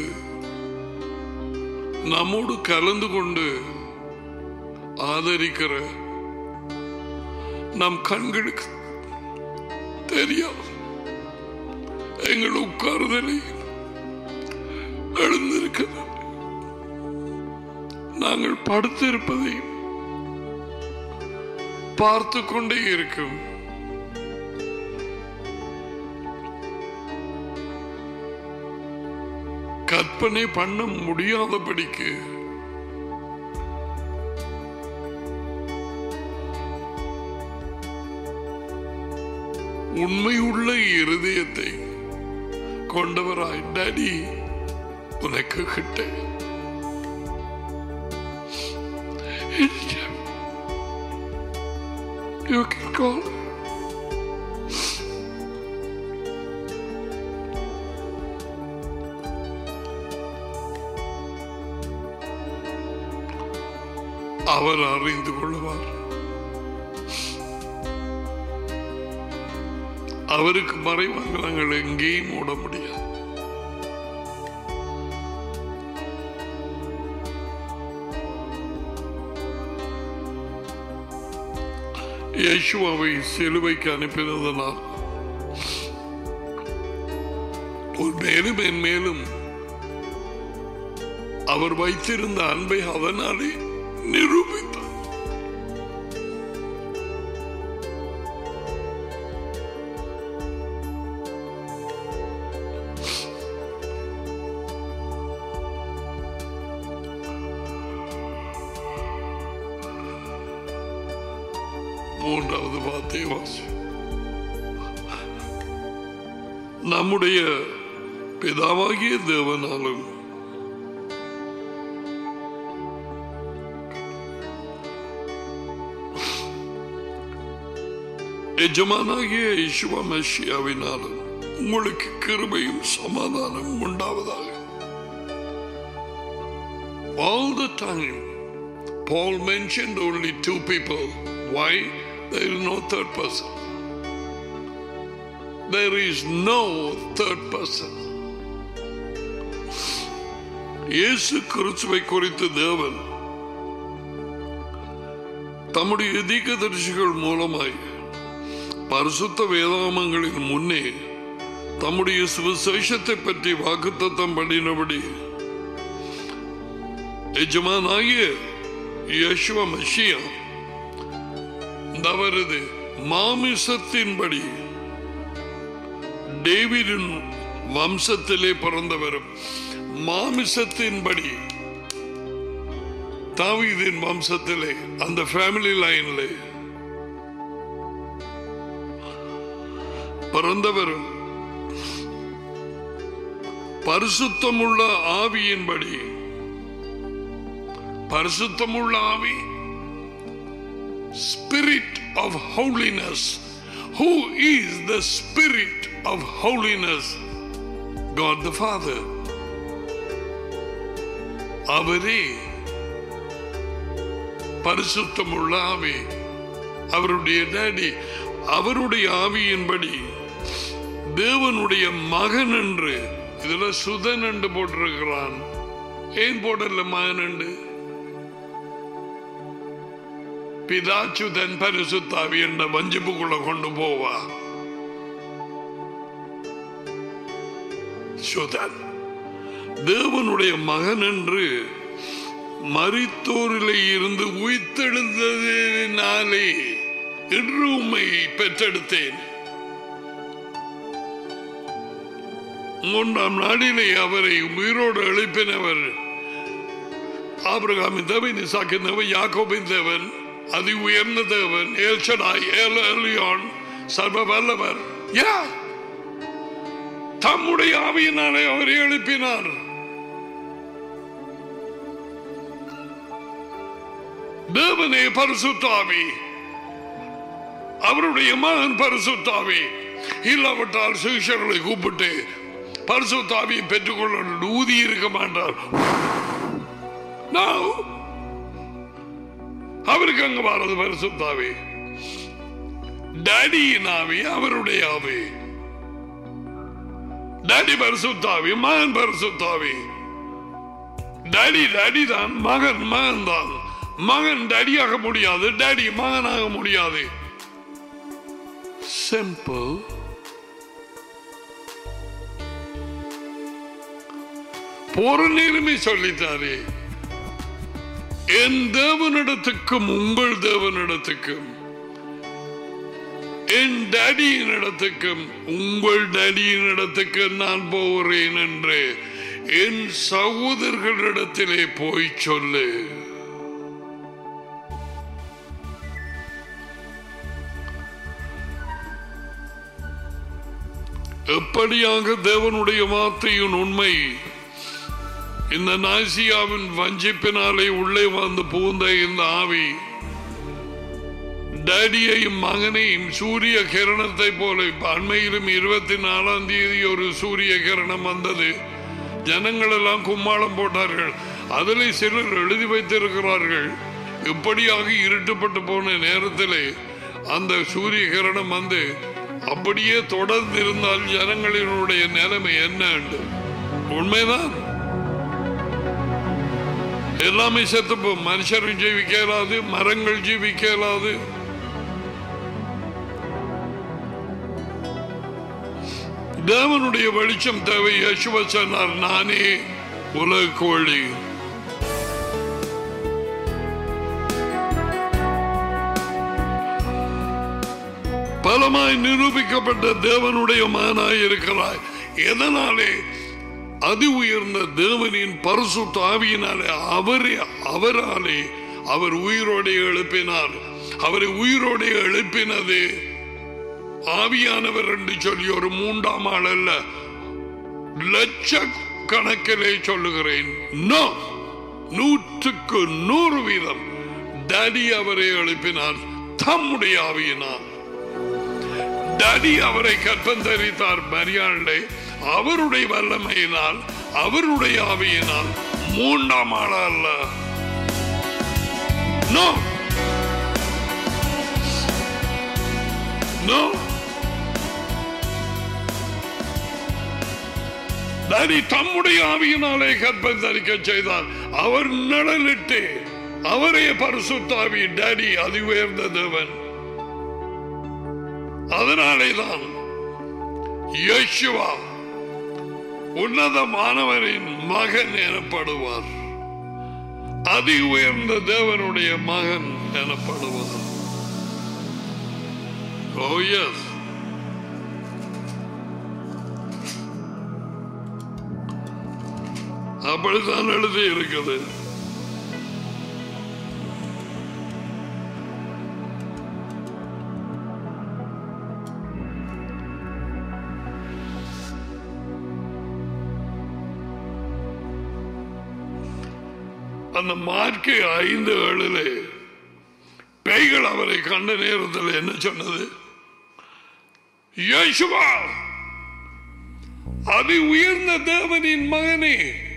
நம்மோடு கலந்து கொண்டு ஆதரிக்கிற நம் கண்களுக்கு தெரியாது எங்கள் உட்காருதலை எழுந்திருக்கிறது நாங்கள் படுத்திருப்பதையும் பார்த்து கொண்டே இருக்கும் கற்பனை பண்ண முடியாதபடிக்கு உண்மையுள்ள இருதயத்தை கொண்டவராய் டாடி உனக்கு கிட்ட You can call. அவர் அறிந்து கொள்வார் அவருக்கு மறைவாக நாங்கள் எங்கேயும் ஓட முடியாது யேசுவாவை சிலுவைக்கு அனுப்பினதனால் ஒரு மேலும் என் மேலும் அவர் வைத்திருந்த அன்பை அதனாலே நிரூபித்தார் மூன்றாவது வார்த்தை வாசி நம்முடைய பிதாவாகிய தேவனாலும் எஜமானாகிய இசுவ மெஷியாவினாலும் உங்களுக்கு கிருபையும் சமாதானம் உண்டாவதாக All the time, Paul mentioned only two people. Why? There is no third person. There is no third person. இயேசு கிறிஸ்துவை குறித்து தேவன் தம்முடைய தீர்க்கதரிசிகள் மூலமாய் பரிசுத்த வேதாமங்களின் முன்னே தம்முடைய சுவிசேஷத்தை பற்றி வாக்குத்தத்தம் பண்ணினபடி எஜமானாகிய யேசுவ மஷியா அவரது மாமிசத்தின்படி டேவிடின் வம்சத்திலே பிறந்தவரும் மாமிசத்தின்படி தாவீதின் வம்சத்திலே அந்த ஃபேமிலி லைன்ல பிறந்தவரும் பரிசுத்தமுள்ள ஆவியின்படி பரிசுத்தமுள்ள ஆவி spirit of holiness who is the spirit of holiness god the father அவரே பரிசுத்தமுள்ள ஆவி அவருடைய டேடி அவருடைய ஆவியின்படி தேவனுடைய மகன் என்று இதுல சுதன் என்று போட்டிருக்கிறான் ஏன் போடல மகன் என்று பிதாச்சுதன் பரிசுத்தாவி என்ற வஞ்சிப்புக்குள்ள கொண்டு போவா சுதன் தேவனுடைய மகன் என்று மரித்தோரிலே இருந்து உயிர்த்தெழுந்ததினாலே இன்று உம்மை பெற்றெடுத்தேன் மூன்றாம் நாளிலே அவரை உயிரோடு எழுப்பினவர் ஆபிரகாமின் தேவன் இசாக்கின் தேவன் யாக்கோபின் தேவன் அதி உயர்ந்த தேவன் ஏல்சடாய் ஏல் எலியான் சர்வ வல்லவர் யார் தம்முடைய ஆவியினாலே அவரை எழுப்பினார் தேவனே பரிசுத்தாவி அவருடைய மகன் பரிசுத்தாவி இல்லாவிட்டால் சிகிச்சர்களை கூப்பிட்டு பரிசுத்தாவியை பெற்றுக்கொள்ள ஊதி இருக்க மாட்டார் Now, அவருக்கு அங்க வாரது பரிசுத்தாவி டேடியின் ஆவி அவருடைய ஆவி டேடி பரிசுத்தாவி மகன் பரிசுத்தாவி டேடி டேடி தான் மகன் மகன் தான் மகன் டேடியாக முடியாது டேடி மகனாக முடியாது சிம்பிள் போற நேரமே சொல்லித்தாரே என் தேவனிடத்துக்கும் உங்கள் தேவனிடத்துக்கும் என் டேடியின் இடத்துக்கும் உங்கள் டேடியின் இடத்துக்கு நான் போகிறேன் என்று என் சகோதரர்களிடத்திலே போய் சொல்லு எப்படியாக தேவனுடைய வார்த்தையின் உண்மை இந்த நாசியாவின் வஞ்சிப்பினாலே உள்ளே வந்து பூந்த இந்த ஆவி டேடியையும் மகனையும் சூரிய கிரணத்தை போல இப்ப அண்மையிலும் இருபத்தி நாலாம் தேதி ஒரு சூரிய கிரணம் வந்தது ஜனங்கள் எல்லாம் கும்மாளம் போட்டார்கள் அதில் சிலர் எழுதி வைத்திருக்கிறார்கள் இப்படியாக இருட்டுப்பட்டு போன நேரத்திலே அந்த சூரிய கிரணம் வந்து அப்படியே தொடர்ந்து இருந்தால் ஜனங்களினுடைய நிலைமை என்ன என்று உண்மைதான் எல்லாமே செத்து மனுஷரும் ஜீவிக்க இயலாது மரங்கள் ஜீவிக்க இயலாது தேவனுடைய வெளிச்சம் தேவை யசுவ சொன்னார் நானே உலக கோழி பலமாய் நிரூபிக்கப்பட்ட தேவனுடைய மகனாய் இருக்கிறாய் எதனாலே அதி உயர்ந்த தேவனின் பரிசு தாவியினாலே அவரே அவராலே அவர் உயிரோடு எழுப்பினார் அவரை உயிரோடு எழுப்பினது ஆவியானவர் என்று சொல்லி ஒரு மூன்றாம் ஆள் அல்ல லட்சக்கணக்கிலே சொல்லுகிறேன் நோ நூற்றுக்கு நூறு வீதம் டேடி அவரை எழுப்பினார் தம்முடைய ஆவியினார் டேடி அவரை கற்பந்தரித்தார் மரியாதை அவருடைய வல்லமையினால் அவருடைய ஆவியினால் மூன்றாம் ஆளா அல்ல நோ நோ டேடி தம்முடைய ஆவியினாலே கற்பந்தரிக்க செய்தார் அவர் நலனிட்டு அவரே பரிசுத்தாவி டேடி அதி உயர்ந்த தேவன் அதனாலேதான் யேசுவா உன்னதமானவரின் மகன் எனப்படுவார் அதி உயர்ந்த தேவனுடைய மகன் எனப்படுவார் ஓ எஸ் அப்படித்தான் எழுதி இருக்குது அந்த மார்க்கு ஐந்து ஏழிலே பேய்கள் அவரை கண்ட நேரத்தில் என்ன சொன்னது இயேசுவா அதி உயர்ந்த தேவனின் மகனே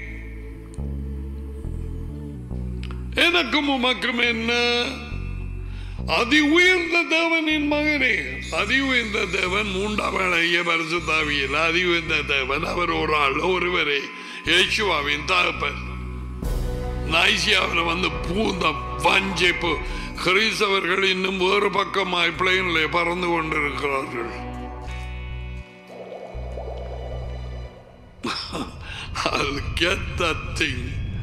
எனக்கும் உமக்கும் என்ன அதி உயர்ந்த தேவனின் மகனே அதி உயர்ந்த தேவன் மூன்றாம் ஐய பரிசுத்தாவியில் அதி உயர்ந்த தேவன் அவர் ஒரு ஆள் ஒருவரே இயேசுவாவின் தகப்பன் நைசியாவில் வந்து பூந்த வஞ்சிப்பு கிறிஸ்தவர்கள் இன்னும் வேறு பக்கமாய் பிளேனில் பறந்து கொண்டிருக்கிறார்கள் I'll get that thing.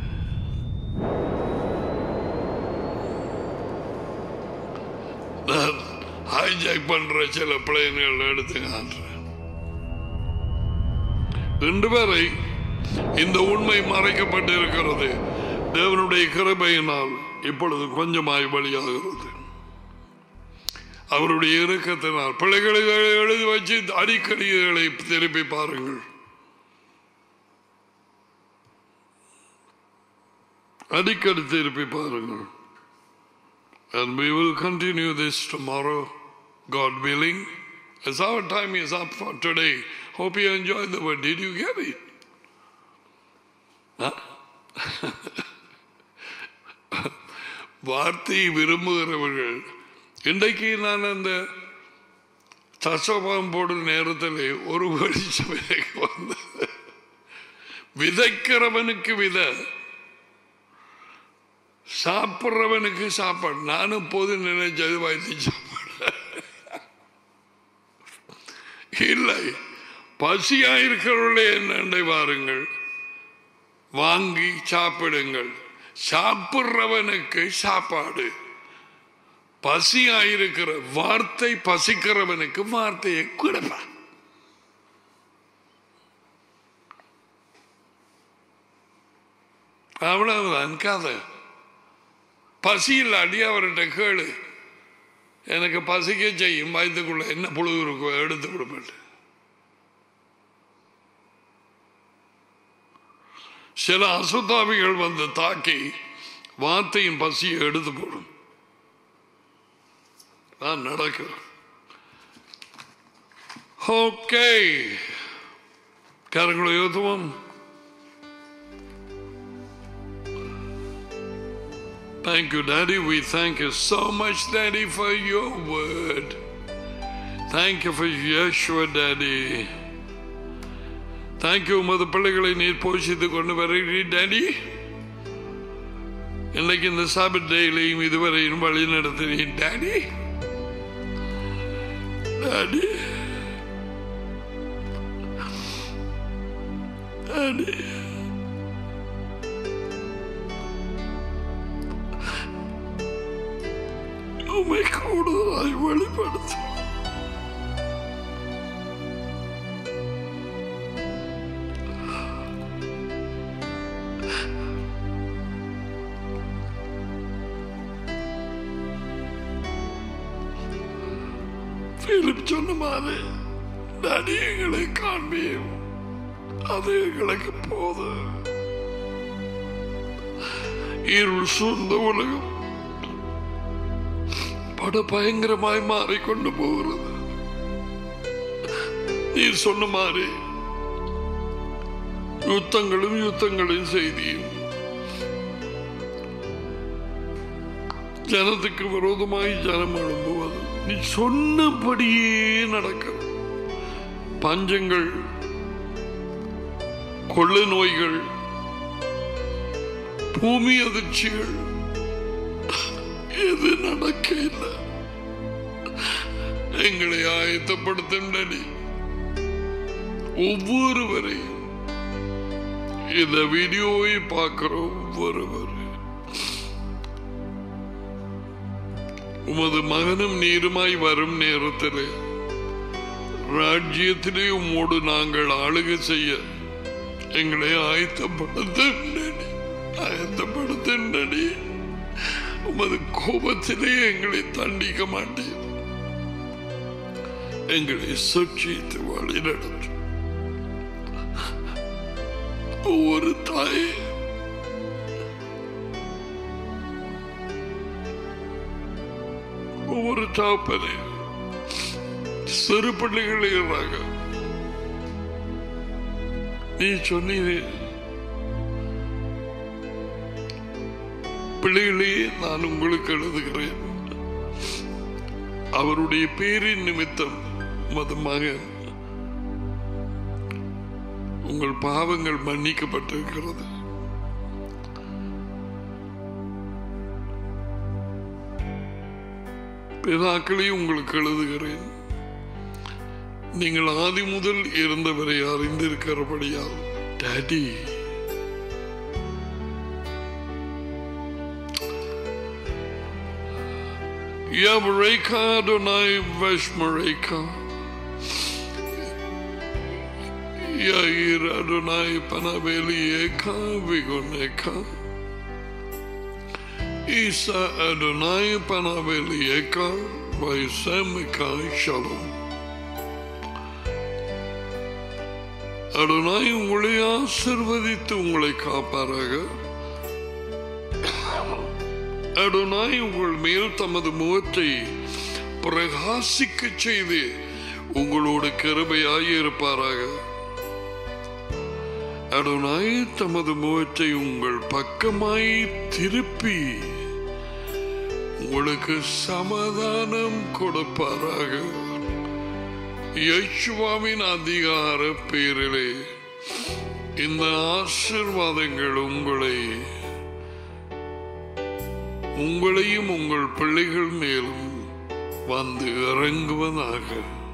நான் ஹைஜாக் பண்ற சில பிளேன்கள் எடுத்து காட்டுறேன் இன்று வரை இந்த உண்மை மறைக்கப்பட்டிருக்கிறது தேவனுடைய கிருபையினால் இப்பொழுது கொஞ்சமாய் வழியாகிறது அவருடைய இறக்கத்தினால் பிள்ளைகளை எழுதி வச்சு அடிக்கடி இதை திருப்பி பாருங்கள் அடிக்கடி திருப்பி பாருங்கள் And we will continue this tomorrow, God willing. As our time is up for today, hope you enjoyed the word. Did you get it? Huh? வார்த்தையை விரும்புகிறவர்கள் இன்றைக்கு நான் அந்த தசோபம் போடும் நேரத்தில் ஒரு வெளிச்சம் எனக்கு வந்தது விதைக்கிறவனுக்கு விதை சாப்பிட்றவனுக்கு சாப்பாடு நானும் போது நினைச்சது வைத்து சாப்பாடு இல்லை பசியாயிருக்கிறவர்களே என்னண்டை வாருங்கள் வாங்கி சாப்பிடுங்கள் சாப்பிட்றவனுக்கு சாப்பாடு பசியாயிருக்கிற வார்த்தை பசிக்கிறவனுக்கு வார்த்தையை கொடுப்பான் அவ்வளவுதான் கதை பசி இல்லாட்டி அவர்கிட்ட கேளு எனக்கு பசிக்க செய்யும் வயதுக்குள்ள என்ன புழு இருக்கோ எடுத்து விடுப்பட்டு சில அசுத்தாவிகள் வந்து தாக்கி வார்த்தையின் பசியை எடுத்து போடும் நான் நடக்கிறேன் ஓகே கரங்களை யோத்துவோம் Thank you, Daddy. We thank you so much, Daddy, for your word. Thank you for Yeshua, Daddy. Thank you, உமது பிள்ளைகளை நீர் போஷித்து கொண்டு வருகிறீர் டாடி இன்னைக்கு இந்த சாபத் டேலையும் இதுவரையும் வழி நடத்தினீர் டாடி டாடி டாடி உமை கூடுதலாய் வெளிப்படுத்தும் பிலிப் சொன்ன மாதிரி டாடி எங்களை காண்பியும் அது எங்களுக்கு போது இருள் சூழ்ந்த உலகம் பட பயங்கரமாய் மாறிக்கொண்டு போகிறது நீர் சொன்ன மாதிரி யுத்தங்களும் யுத்தங்களின் செய்தியும் ஜனத்துக்கு விரோதமாய் ஜனம் எழும்புவது நீ சொன்னபடியே நடக்கும் பஞ்சங்கள் கொள்ளை நோய்கள் பூமி அதிர்ச்சிகள் எது நடக்க இல்லை எங்களை ஆயத்தப்படுத்தும் நடி ஒவ்வொருவரையும் இந்த வீடியோவை பார்க்கிற ஒவ்வொருவர் உமது மகனும் நீருமாய் வரும் நேரத்தில் ராஜ்யத்திலே உம்மோடு நாங்கள் ஆளுகை செய்ய எங்களை ஆயத்தப்படுத்தும் நடி ஆயத்தப்படுத்தும் நடி உமது கோபத்திலே எங்களை தண்டிக்க மாட்டேன் எங்களை சுற்றித்து வழி நடத்தும் ஒவ்வொரு தாய் ஒவ்வொரு தாப்பனே சிறு பிள்ளைகள் இருக்கிறாங்க நீ சொன்னீரே பிள்ளைகளே நான் உங்களுக்கு எழுதுகிறேன் அவருடைய பேரின் நிமித்தம் மது மகன் உங்கள் பாவங்கள் மன்னிக்கப்பட்டிருக்கிறது பிதாக்களையும் உங்களுக்கு எழுதுகிறேன் நீங்கள் ஆதி முதல் இருந்தவரை அறிந்திருக்கிறபடியால் daddy Yavreka Adonai Veshmareka Yair Adonai Panavelieka Vigoneka Isa Adonai Panavelieka Vaisemika Shalom Adonai உங்களை ஆசிர்வதித்து உங்களை காப்பாராக அடனாய் உங்கள் மேல் தமது முகத்தை பிரகாசிக்க செய்து உங்களோடு கிருபையாய் இருப்பாராக அடனாய் தமது முகத்தை உங்கள் பக்கமாய் திருப்பி உங்களுக்கு சமாதானம் கொடுப்பாராக யேசுவாவின் அதிகார பேரிலே இந்த ஆசிர்வாதங்கள் உங்களை உங்களையும் உங்கள் பிள்ளைகள் மேலும் வந்து இறங்குவதாக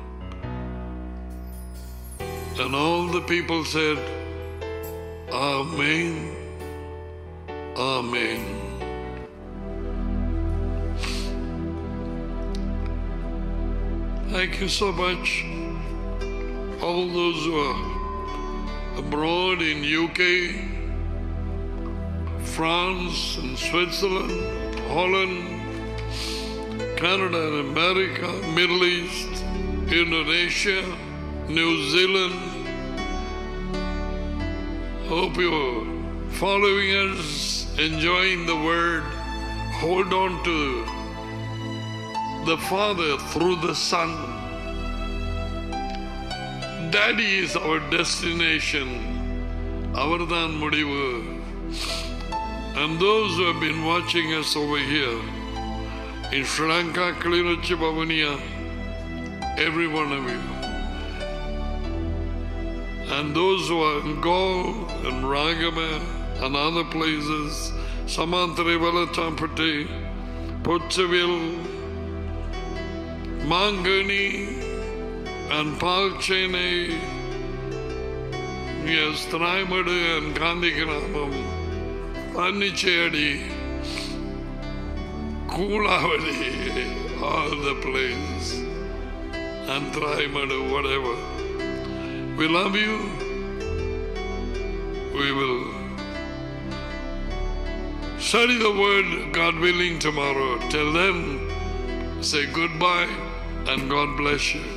And all the people said, Amen, Amen. Thank you so much. All those who are abroad in UK, France and Switzerland, Holland, Canada and America, Middle East, Indonesia, New Zealand. Hope you're following us, enjoying the word. Hold on to the Father through the Son. Daddy is our destination. அவர்தான் முடிவு And those who have been watching us over here in Sri Lanka, Klinochi, Bavania, every one of you. And those who are in Gaul and Ragama and other places, Samantarivela Tampati, Putsaville, Mangani, and Palchene, yes, Traimadu and Gandhigram, Panichedi, Kulavadi, all the places, and Traimadu, whatever. We love you. We will study the word, God willing, tomorrow. Till then, say goodbye and God bless you.